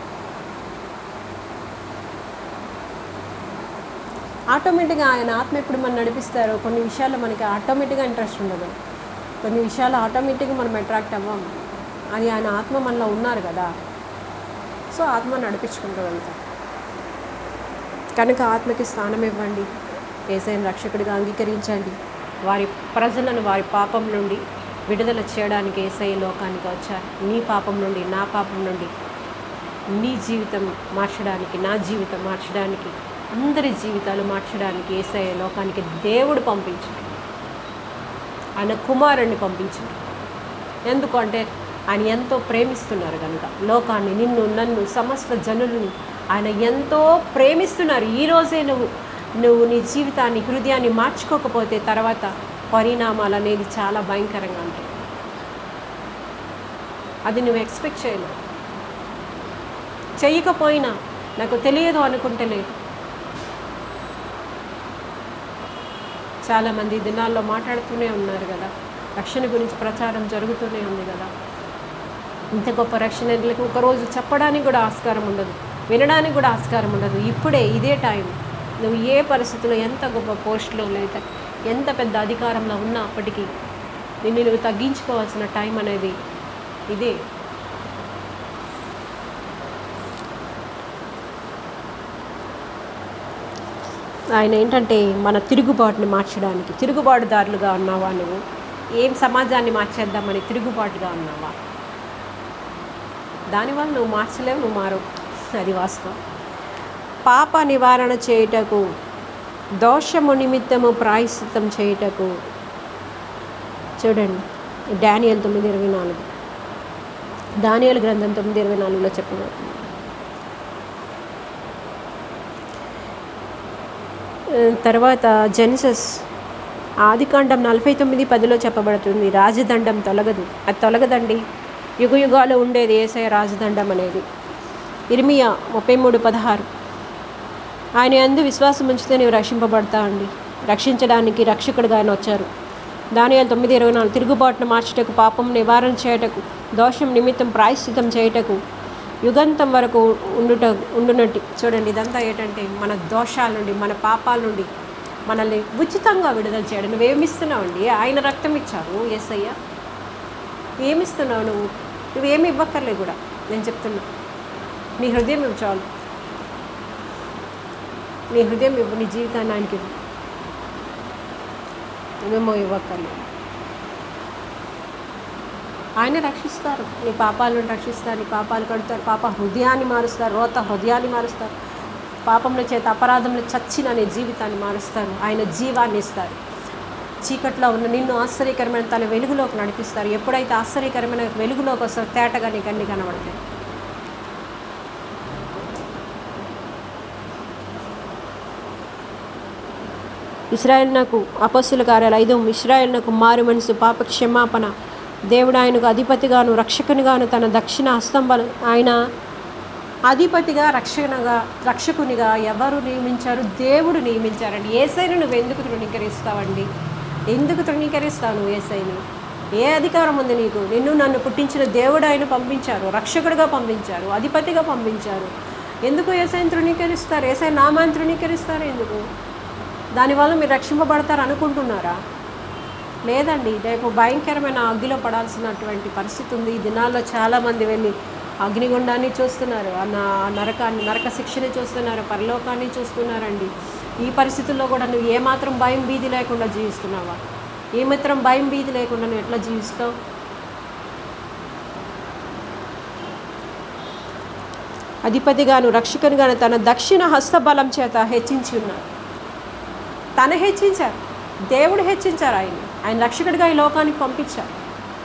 ఆటోమేటిక్గా ఆయన ఆత్మ ఎప్పుడు మనం నడిపిస్తారో కొన్ని విషయాల్లో మనకి ఆటోమేటిక్గా ఇంట్రెస్ట్ ఉండదు కొన్ని విషయాలు ఆటోమేటిక్గా మనం అట్రాక్ట్ అవ్వం అది ఆయన ఆత్మ మనలో ఉన్నారు కదా సో ఆత్మ నడిపించుకుంటూ వెళ్తాం కనుక ఆత్మకి స్థానం ఇవ్వండి ఏసైన రక్షకుడిగా అంగీకరించండి వారి ప్రజలను వారి పాపం నుండి విడుదల చేయడానికి ఏసై లోకానికి వచ్చారు నీ పాపం నుండి నా పాపం నుండి నీ జీవితం మార్చడానికి నా జీవితం మార్చడానికి అందరి జీవితాలు మార్చడానికి ఏసఐ లోకానికి దేవుడు పంపించాడు ఆయన కుమారుణ్ణి పంపించాడు ఎందుకు అంటే ఆయన ఎంతో ప్రేమిస్తున్నారు కనుక లోకాన్ని నిన్ను నన్ను సమస్త జనులని ఆయన ఎంతో ప్రేమిస్తున్నారు ఈరోజే నువ్వు నువ్వు నీ జీవితాన్ని హృదయాన్ని మార్చుకోకపోతే తర్వాత పరిణామాలు అనేది చాలా భయంకరంగా ఉంటాయి అది నువ్వు ఎక్స్పెక్ట్ చేయలేవు చెయ్యకపోయినా నాకు తెలియదు అనుకుంటే లేదు చాలామంది ఈ దినాల్లో మాట్లాడుతూనే ఉన్నారు కదా రక్షణ గురించి ప్రచారం జరుగుతూనే ఉంది కదా ఇంత గొప్ప రక్షణ వీళ్ళకి ఒకరోజు చెప్పడానికి కూడా ఆస్కారం ఉండదు వినడానికి కూడా ఆస్కారం ఉండదు ఇప్పుడే ఇదే టైం నువ్వు ఏ పరిస్థితిలో ఎంత గొప్ప పోస్ట్లో లేదా ఎంత పెద్ద అధికారంలో ఉన్నా అప్పటికీ నిన్ను నువ్వు తగ్గించుకోవాల్సిన టైం అనేది ఇదే ఆయన ఏంటంటే మన తిరుగుబాటుని మార్చడానికి తిరుగుబాటుదారులుగా ఉన్నావా నువ్వు ఏం సమాజాన్ని మార్చేద్దామని తిరుగుబాటుగా ఉన్నావా దానివల్ల నువ్వు మార్చలేవు నువ్వు మారవు అది వాస్తవం పాప నివారణ చేయుటకు దోషము నిమిత్తము ప్రాయశ్చిత్తం చేయుటకు చూడండి డానియల్ తొమ్మిది ఇరవై నాలుగు దానియల్ గ్రంథం తొమ్మిది ఇరవై నాలుగులో చెప్పబడుతుంది తర్వాత జెన్సస్ ఆదికాండం నలభై తొమ్మిది పదిలో చెప్పబడుతుంది రాజదండం తొలగదు అది తొలగదండి యుగ యుగాలు ఉండేది ఏసయ రాజదండం అనేది ఇర్మియా ముప్పై మూడు పదహారు ఆయన అందు విశ్వాసం ఉంచితే నీవు రక్షింపబడతా అండి రక్షించడానికి రక్షకుడిగా ఆయన వచ్చారు దానియాలు తొమ్మిది ఇరవై నాలుగు తిరుగుబాటును మార్చుటకు పాపం నివారణ చేయుటకు దోషం నిమిత్తం ప్రాయశ్చితం చేయుటకు యుగంతం వరకు ఉండుట ఉండునట్టు చూడండి ఇదంతా ఏంటంటే మన దోషాల నుండి మన పాపాల నుండి మనల్ని ఉచితంగా విడుదల చేయడం నువ్వేమిస్తున్నావు అండి ఆయన రక్తం ఇచ్చారు ఎస్ఐ ఏమిస్తున్నావు నువ్వు నువ్వేమి ఇవ్వక్కర్లే కూడా నేను చెప్తున్నా నీ హృదయం ఇవ్వు చాలు నీ హృదయం ఇవ్వు నీ జీవితాన్ని ఆయనకి ఇవ్వు నువ్వేమో ఇవ్వక్కర్లేదు ఆయన రక్షిస్తారు నీ పాపాలను రక్షిస్తారు నీ పాపాలు కడతారు పాప హృదయాన్ని మారుస్తారు రోత హృదయాన్ని మారుస్తారు పాపంలో చేత అపరాధంలో చచ్చిన నీ జీవితాన్ని మారుస్తారు ఆయన జీవాన్ని ఇస్తారు చీకట్లో ఉన్న నిన్ను ఆశ్చర్యకరమైన తన వెలుగులోకి నడిపిస్తారు ఎప్పుడైతే ఆశ్చర్యకరమైన వెలుగులోకి వస్తారో తేటగా నీకు అన్ని కనబడతాయి ఇస్రాయల్నకు అపస్సుల కార్యాలు ఐదు ఇస్రాయల్నకు మారు మనసు పాప క్షమాపణ దేవుడు ఆయనకు అధిపతిగాను రక్షకునిగాను తన దక్షిణ హస్తం బల ఆయన అధిపతిగా రక్షణగా రక్షకునిగా ఎవరు నియమించారు దేవుడు నియమించారండి ఏసైను నువ్వు ఎందుకు తృణీకరిస్తావండి ఎందుకు తృణీకరిస్తావు నువ్వు ఏసైని ఏ అధికారం ఉంది నీకు నిన్ను నన్ను పుట్టించిన దేవుడు ఆయన పంపించారు రక్షకుడిగా పంపించారు అధిపతిగా పంపించారు ఎందుకు ఏసైని తృణీకరిస్తారు ఏసై నామాన్ని తృణీకరిస్తారు ఎందుకు దానివల్ల మీరు రక్షింపబడతారు అనుకుంటున్నారా లేదండి రేపు భయంకరమైన అగ్గిలో పడాల్సినటువంటి పరిస్థితి ఉంది ఈ దినాల్లో చాలామంది వెళ్ళి అగ్నిగుండాన్ని చూస్తున్నారు ఆ న- నరకాన్ని నరక శిక్షని చూస్తున్నారు పరలోకాన్ని చూస్తున్నారండి ఈ పరిస్థితుల్లో కూడా నువ్వు ఏమాత్రం భయం భీతి లేకుండా జీవిస్తున్నావా ఏమాత్రం భయం భీతి లేకుండా నువ్వు ఎట్లా జీవిస్తావు అధిపతిగాను రక్షకునిగాను తన దక్షిణ హస్తబలం చేత హెచ్చించి ఉన్నాడు తన హెచ్చించారు దేవుడు హెచ్చించారు ఆయన ఆయన రక్షకుడిగా ఈ లోకానికి పంపించారు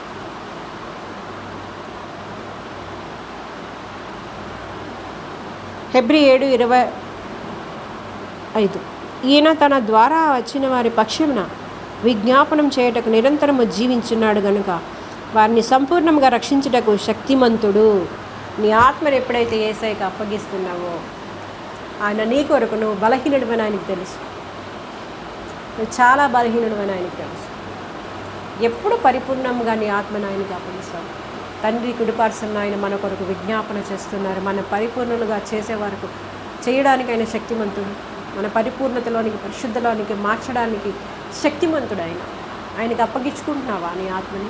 హెబ్రి ఏడు ఇరవై ఐదు ఈయన తన ద్వారా వచ్చిన వారి పక్షమున విజ్ఞాపనం చేయుటకు నిరంతరము జీవించున్నాడు గనుక వారిని సంపూర్ణంగా రక్షించుటకు శక్తిమంతుడు నీ ఆత్మను ఎప్పుడైతే ఏసైకి అప్పగిస్తున్నావో ఆయన నీ కొరకు నువ్వు బలహీనుడివని ఆయనకు తెలుసు నువ్వు చాలా బలహీనుడివని ఆయనకు తెలుసు ఎప్పుడు పరిపూర్ణంగా నీ ఆత్మను ఆయనకి అప్పగిస్తావు తండ్రి కుడిపార్సలను ఆయన మన కొరకు విజ్ఞాపన చేస్తున్నారు మన పరిపూర్ణులుగా చేసే వరకు చేయడానికి ఆయన శక్తిమంతుడు మన పరిపూర్ణతలోనికి పరిశుద్ధలోనికి మార్చడానికి శక్తిమంతుడు ఆయన ఆయనకి అప్పగించుకుంటున్నావా నీ ఆత్మని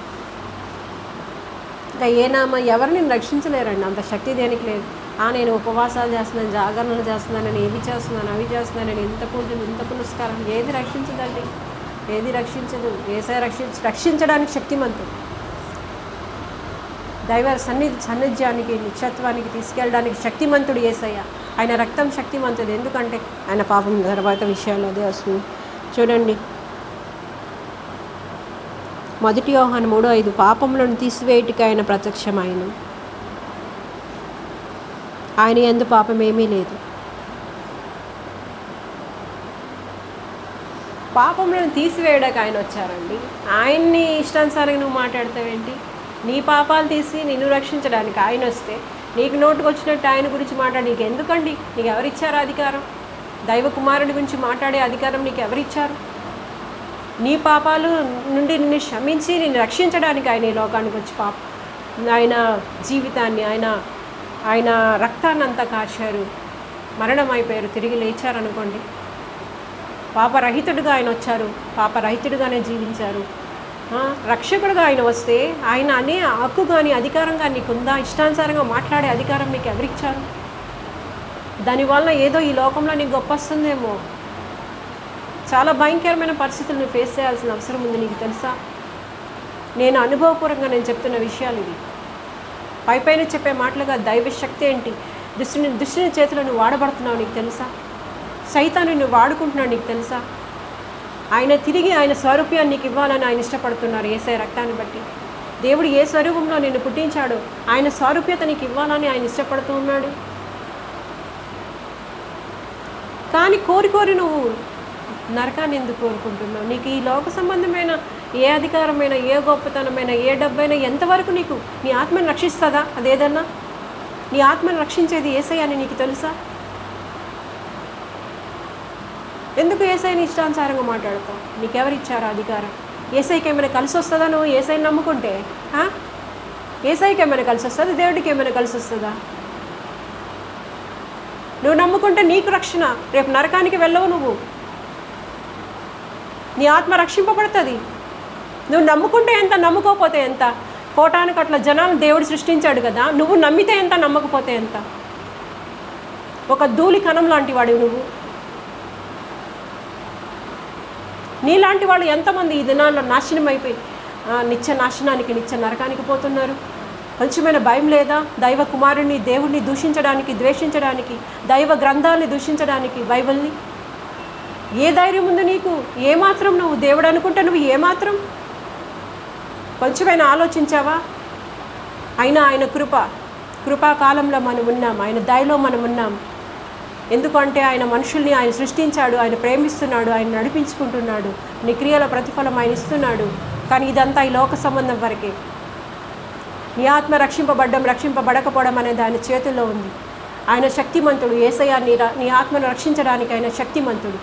ఇంకా ఏ నామ ఎవరిని రక్షించలేరండి అంత శక్తి దేనికి లేదు ఆ నేను ఉపవాసాలు చేస్తున్నాను జాగరణలు చేస్తున్నాను నేను ఇవి చేస్తున్నాను అవి చేస్తున్నాను నేను ఇంత పూజలు ఇంత పునస్కారం ఏది రక్షించదండి ఏది రక్షించదు ఏసే రక్షించ రక్షించడానికి శక్తిమంతుడు దైవ సన్నిధి సన్నిధ్యానికి నిత్యత్వానికి తీసుకెళ్ళడానికి శక్తిమంతుడు ఏసయ్య ఆయన రక్తం శక్తిమంతుడు ఎందుకంటే ఆయన పాపం తర్వాత విషయాలు అదే వస్తుంది చూడండి మొదటి యోహాను మూడో ఐదు పాపములను తీసివేయటికి ఆయన ప్రత్యక్షమైన ఆయన ఎందు పాపం ఏమీ లేదు పాపములను తీసివేయడానికి ఆయన వచ్చారండి ఆయన్ని ఇష్టానుసారంగా నువ్వు మాట్లాడతావేంటి నీ పాపాలు తీసి నిన్ను రక్షించడానికి ఆయన వస్తే నీకు నోటుకు వచ్చినట్టు ఆయన గురించి మాట్లాడి నీకు ఎందుకండి నీకు ఎవరిచ్చారు అధికారం దైవ కుమారుడి గురించి మాట్లాడే అధికారం నీకు ఎవరిచ్చారు నీ పాపాలు నుండి నిన్ను క్షమించి నిన్ను రక్షించడానికి ఆయన ఈ లోకానికి వచ్చి పాప ఆయన జీవితాన్ని ఆయన ఆయన రక్తాన్ని అంతా కాచారు మరణం అయిపోయారు తిరిగి లేచారనుకోండి పాపరహితుడుగా ఆయన వచ్చారు పాపరహితుడుగానే జీవించారు ఆ, రక్షకుడుగా ఆయన వస్తే ఆయన అనే హక్కు కానీ అధికారం కానీ నీకుందా ఇష్టానుసారంగా మాట్లాడే అధికారం నీకు ఎవరిచ్చారు దానివల్ల ఏదో ఈ లోకంలో నీకు గొప్ప వస్తుందేమో చాలా భయంకరమైన పరిస్థితులను ఫేస్ చేయాల్సిన అవసరం ఉంది నీకు తెలుసా నేను అనుభవపూర్వకంగా నేను చెప్తున్న విషయాలు ఇవి పై పైన చెప్పే మాటలుగా దైవ శక్తి ఏంటి దుష్టుని దుష్టుని చేతిలో నువ్వు వాడబడుతున్నావు నీకు తెలుసా సైతాన్ని నువ్వు వాడుకుంటున్నావు నీకు తెలుసా ఆయన తిరిగి ఆయన స్వరూప్యాన్ని నీకు ఇవ్వాలని ఆయన ఇష్టపడుతున్నారు ఏసై రక్తాన్ని బట్టి దేవుడు ఏ స్వరూపంలో నిన్ను పుట్టించాడు ఆయన స్వరూప్యత నీకు ఇవ్వాలని ఆయన ఇష్టపడుతూ ఉన్నాడు కానీ కోరి కోరి నువ్వు నరకాన్ని ఎందుకు కోరుకుంటున్నావు నీకు ఈ లోక సంబంధమైన ఏ అధికారమైన ఏ గొప్పతనమైన ఏ డబ్బైనా ఎంతవరకు నీకు నీ ఆత్మని రక్షిస్తుందా అదేదన్నా నీ ఆత్మని రక్షించేది ఏసై అని నీకు తెలుసా ఎందుకు ఏసైని ఇష్టానుసారంగా మాట్లాడతావు నీకెవరు ఇచ్చారు ఆ అధికారం ఏసైకి ఏమైనా కలిసి వస్తుందా నువ్వు ఏసైని నమ్ముకుంటే ఆ? ఏసైకి ఏమైనా కలిసి వస్తుందా దేవుడికి ఏమైనా కలిసి వస్తుందా నువ్వు నమ్ముకుంటే నీకు రక్షణ రేపు నరకానికి వెళ్ళవు నువ్వు నీ ఆత్మ రక్షింపబడుతుంది నువ్వు నమ్ముకుంటే ఎంత నమ్ముకోకపోతే ఎంత కోటానికి అట్లా జనాలు దేవుడు సృష్టించాడు కదా నువ్వు నమ్మితే ఎంత నమ్మకపోతే ఎంత ఒక ధూళి కణం లాంటి వాడివి నువ్వు నీలాంటి వాళ్ళు ఎంతమంది ఈ దినాల్లో నాశనం అయిపోయి ఆ, నిత్య నాశనానికి నిత్య నరకానికి పోతున్నారు కొంచెమైన భయం లేదా దైవ కుమారుణ్ణి దేవుణ్ణి దూషించడానికి ద్వేషించడానికి దైవ గ్రంథాలని దూషించడానికి బైబిల్ని ఏ ధైర్యం ఉంది నీకు ఏమాత్రం నువ్వు దేవుడు అనుకుంటే నువ్వు ఏమాత్రం కొంచెమైనా ఆలోచించావా అయినా ఆయన కృప కృపాకాలంలో మనం ఉన్నాం ఆయన దయలో మనం ఉన్నాం ఎందుకంటే ఆయన మనుషుల్ని ఆయన సృష్టించాడు ఆయన ప్రేమిస్తున్నాడు ఆయన నడిపించుకుంటున్నాడు నీ క్రియల ప్రతిఫలం ఆయన ఇస్తున్నాడు కానీ ఇదంతా ఈ లోక సంబంధం వరకే నీ ఆత్మ రక్షింపబడ్డం రక్షింపబడకపోవడం అనేది ఆయన చేతుల్లో ఉంది ఆయన శక్తిమంతుడు ఏసయ్య నీ ర- నీ ఆత్మను రక్షించడానికి ఆయన శక్తిమంతుడు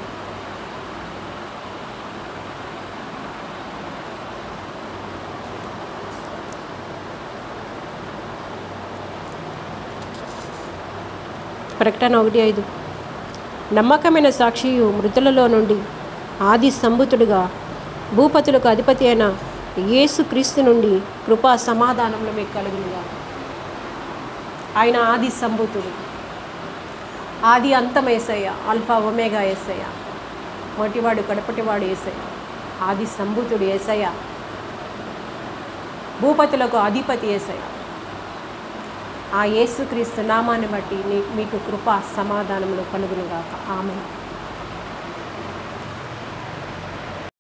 ప్రకటన ఒకటి ఐదు నమ్మకమైన సాక్షియు మృతులలో నుండి ఆది సంభుతుడుగా భూపతులకు అధిపతి అయిన యేసు క్రీస్తు నుండి కృపా సమాధానంలో మీకు కలుగునుగా ఆయన ఆది సంభూతుడు ఆది అంతం ఏసయ్య అల్ఫా ఒమేగా ఏసయ్య మొటివాడు కడపటివాడు ఏసయ్య ఆది సంభూతుడు ఏసయ్య భూపతులకు అధిపతి ఏసయ్య ఆ యేసుక్రీస్తు నామాన్ని బట్టి నీ మీకు కృప సమాధానములు కలుగునుగాక ఆమె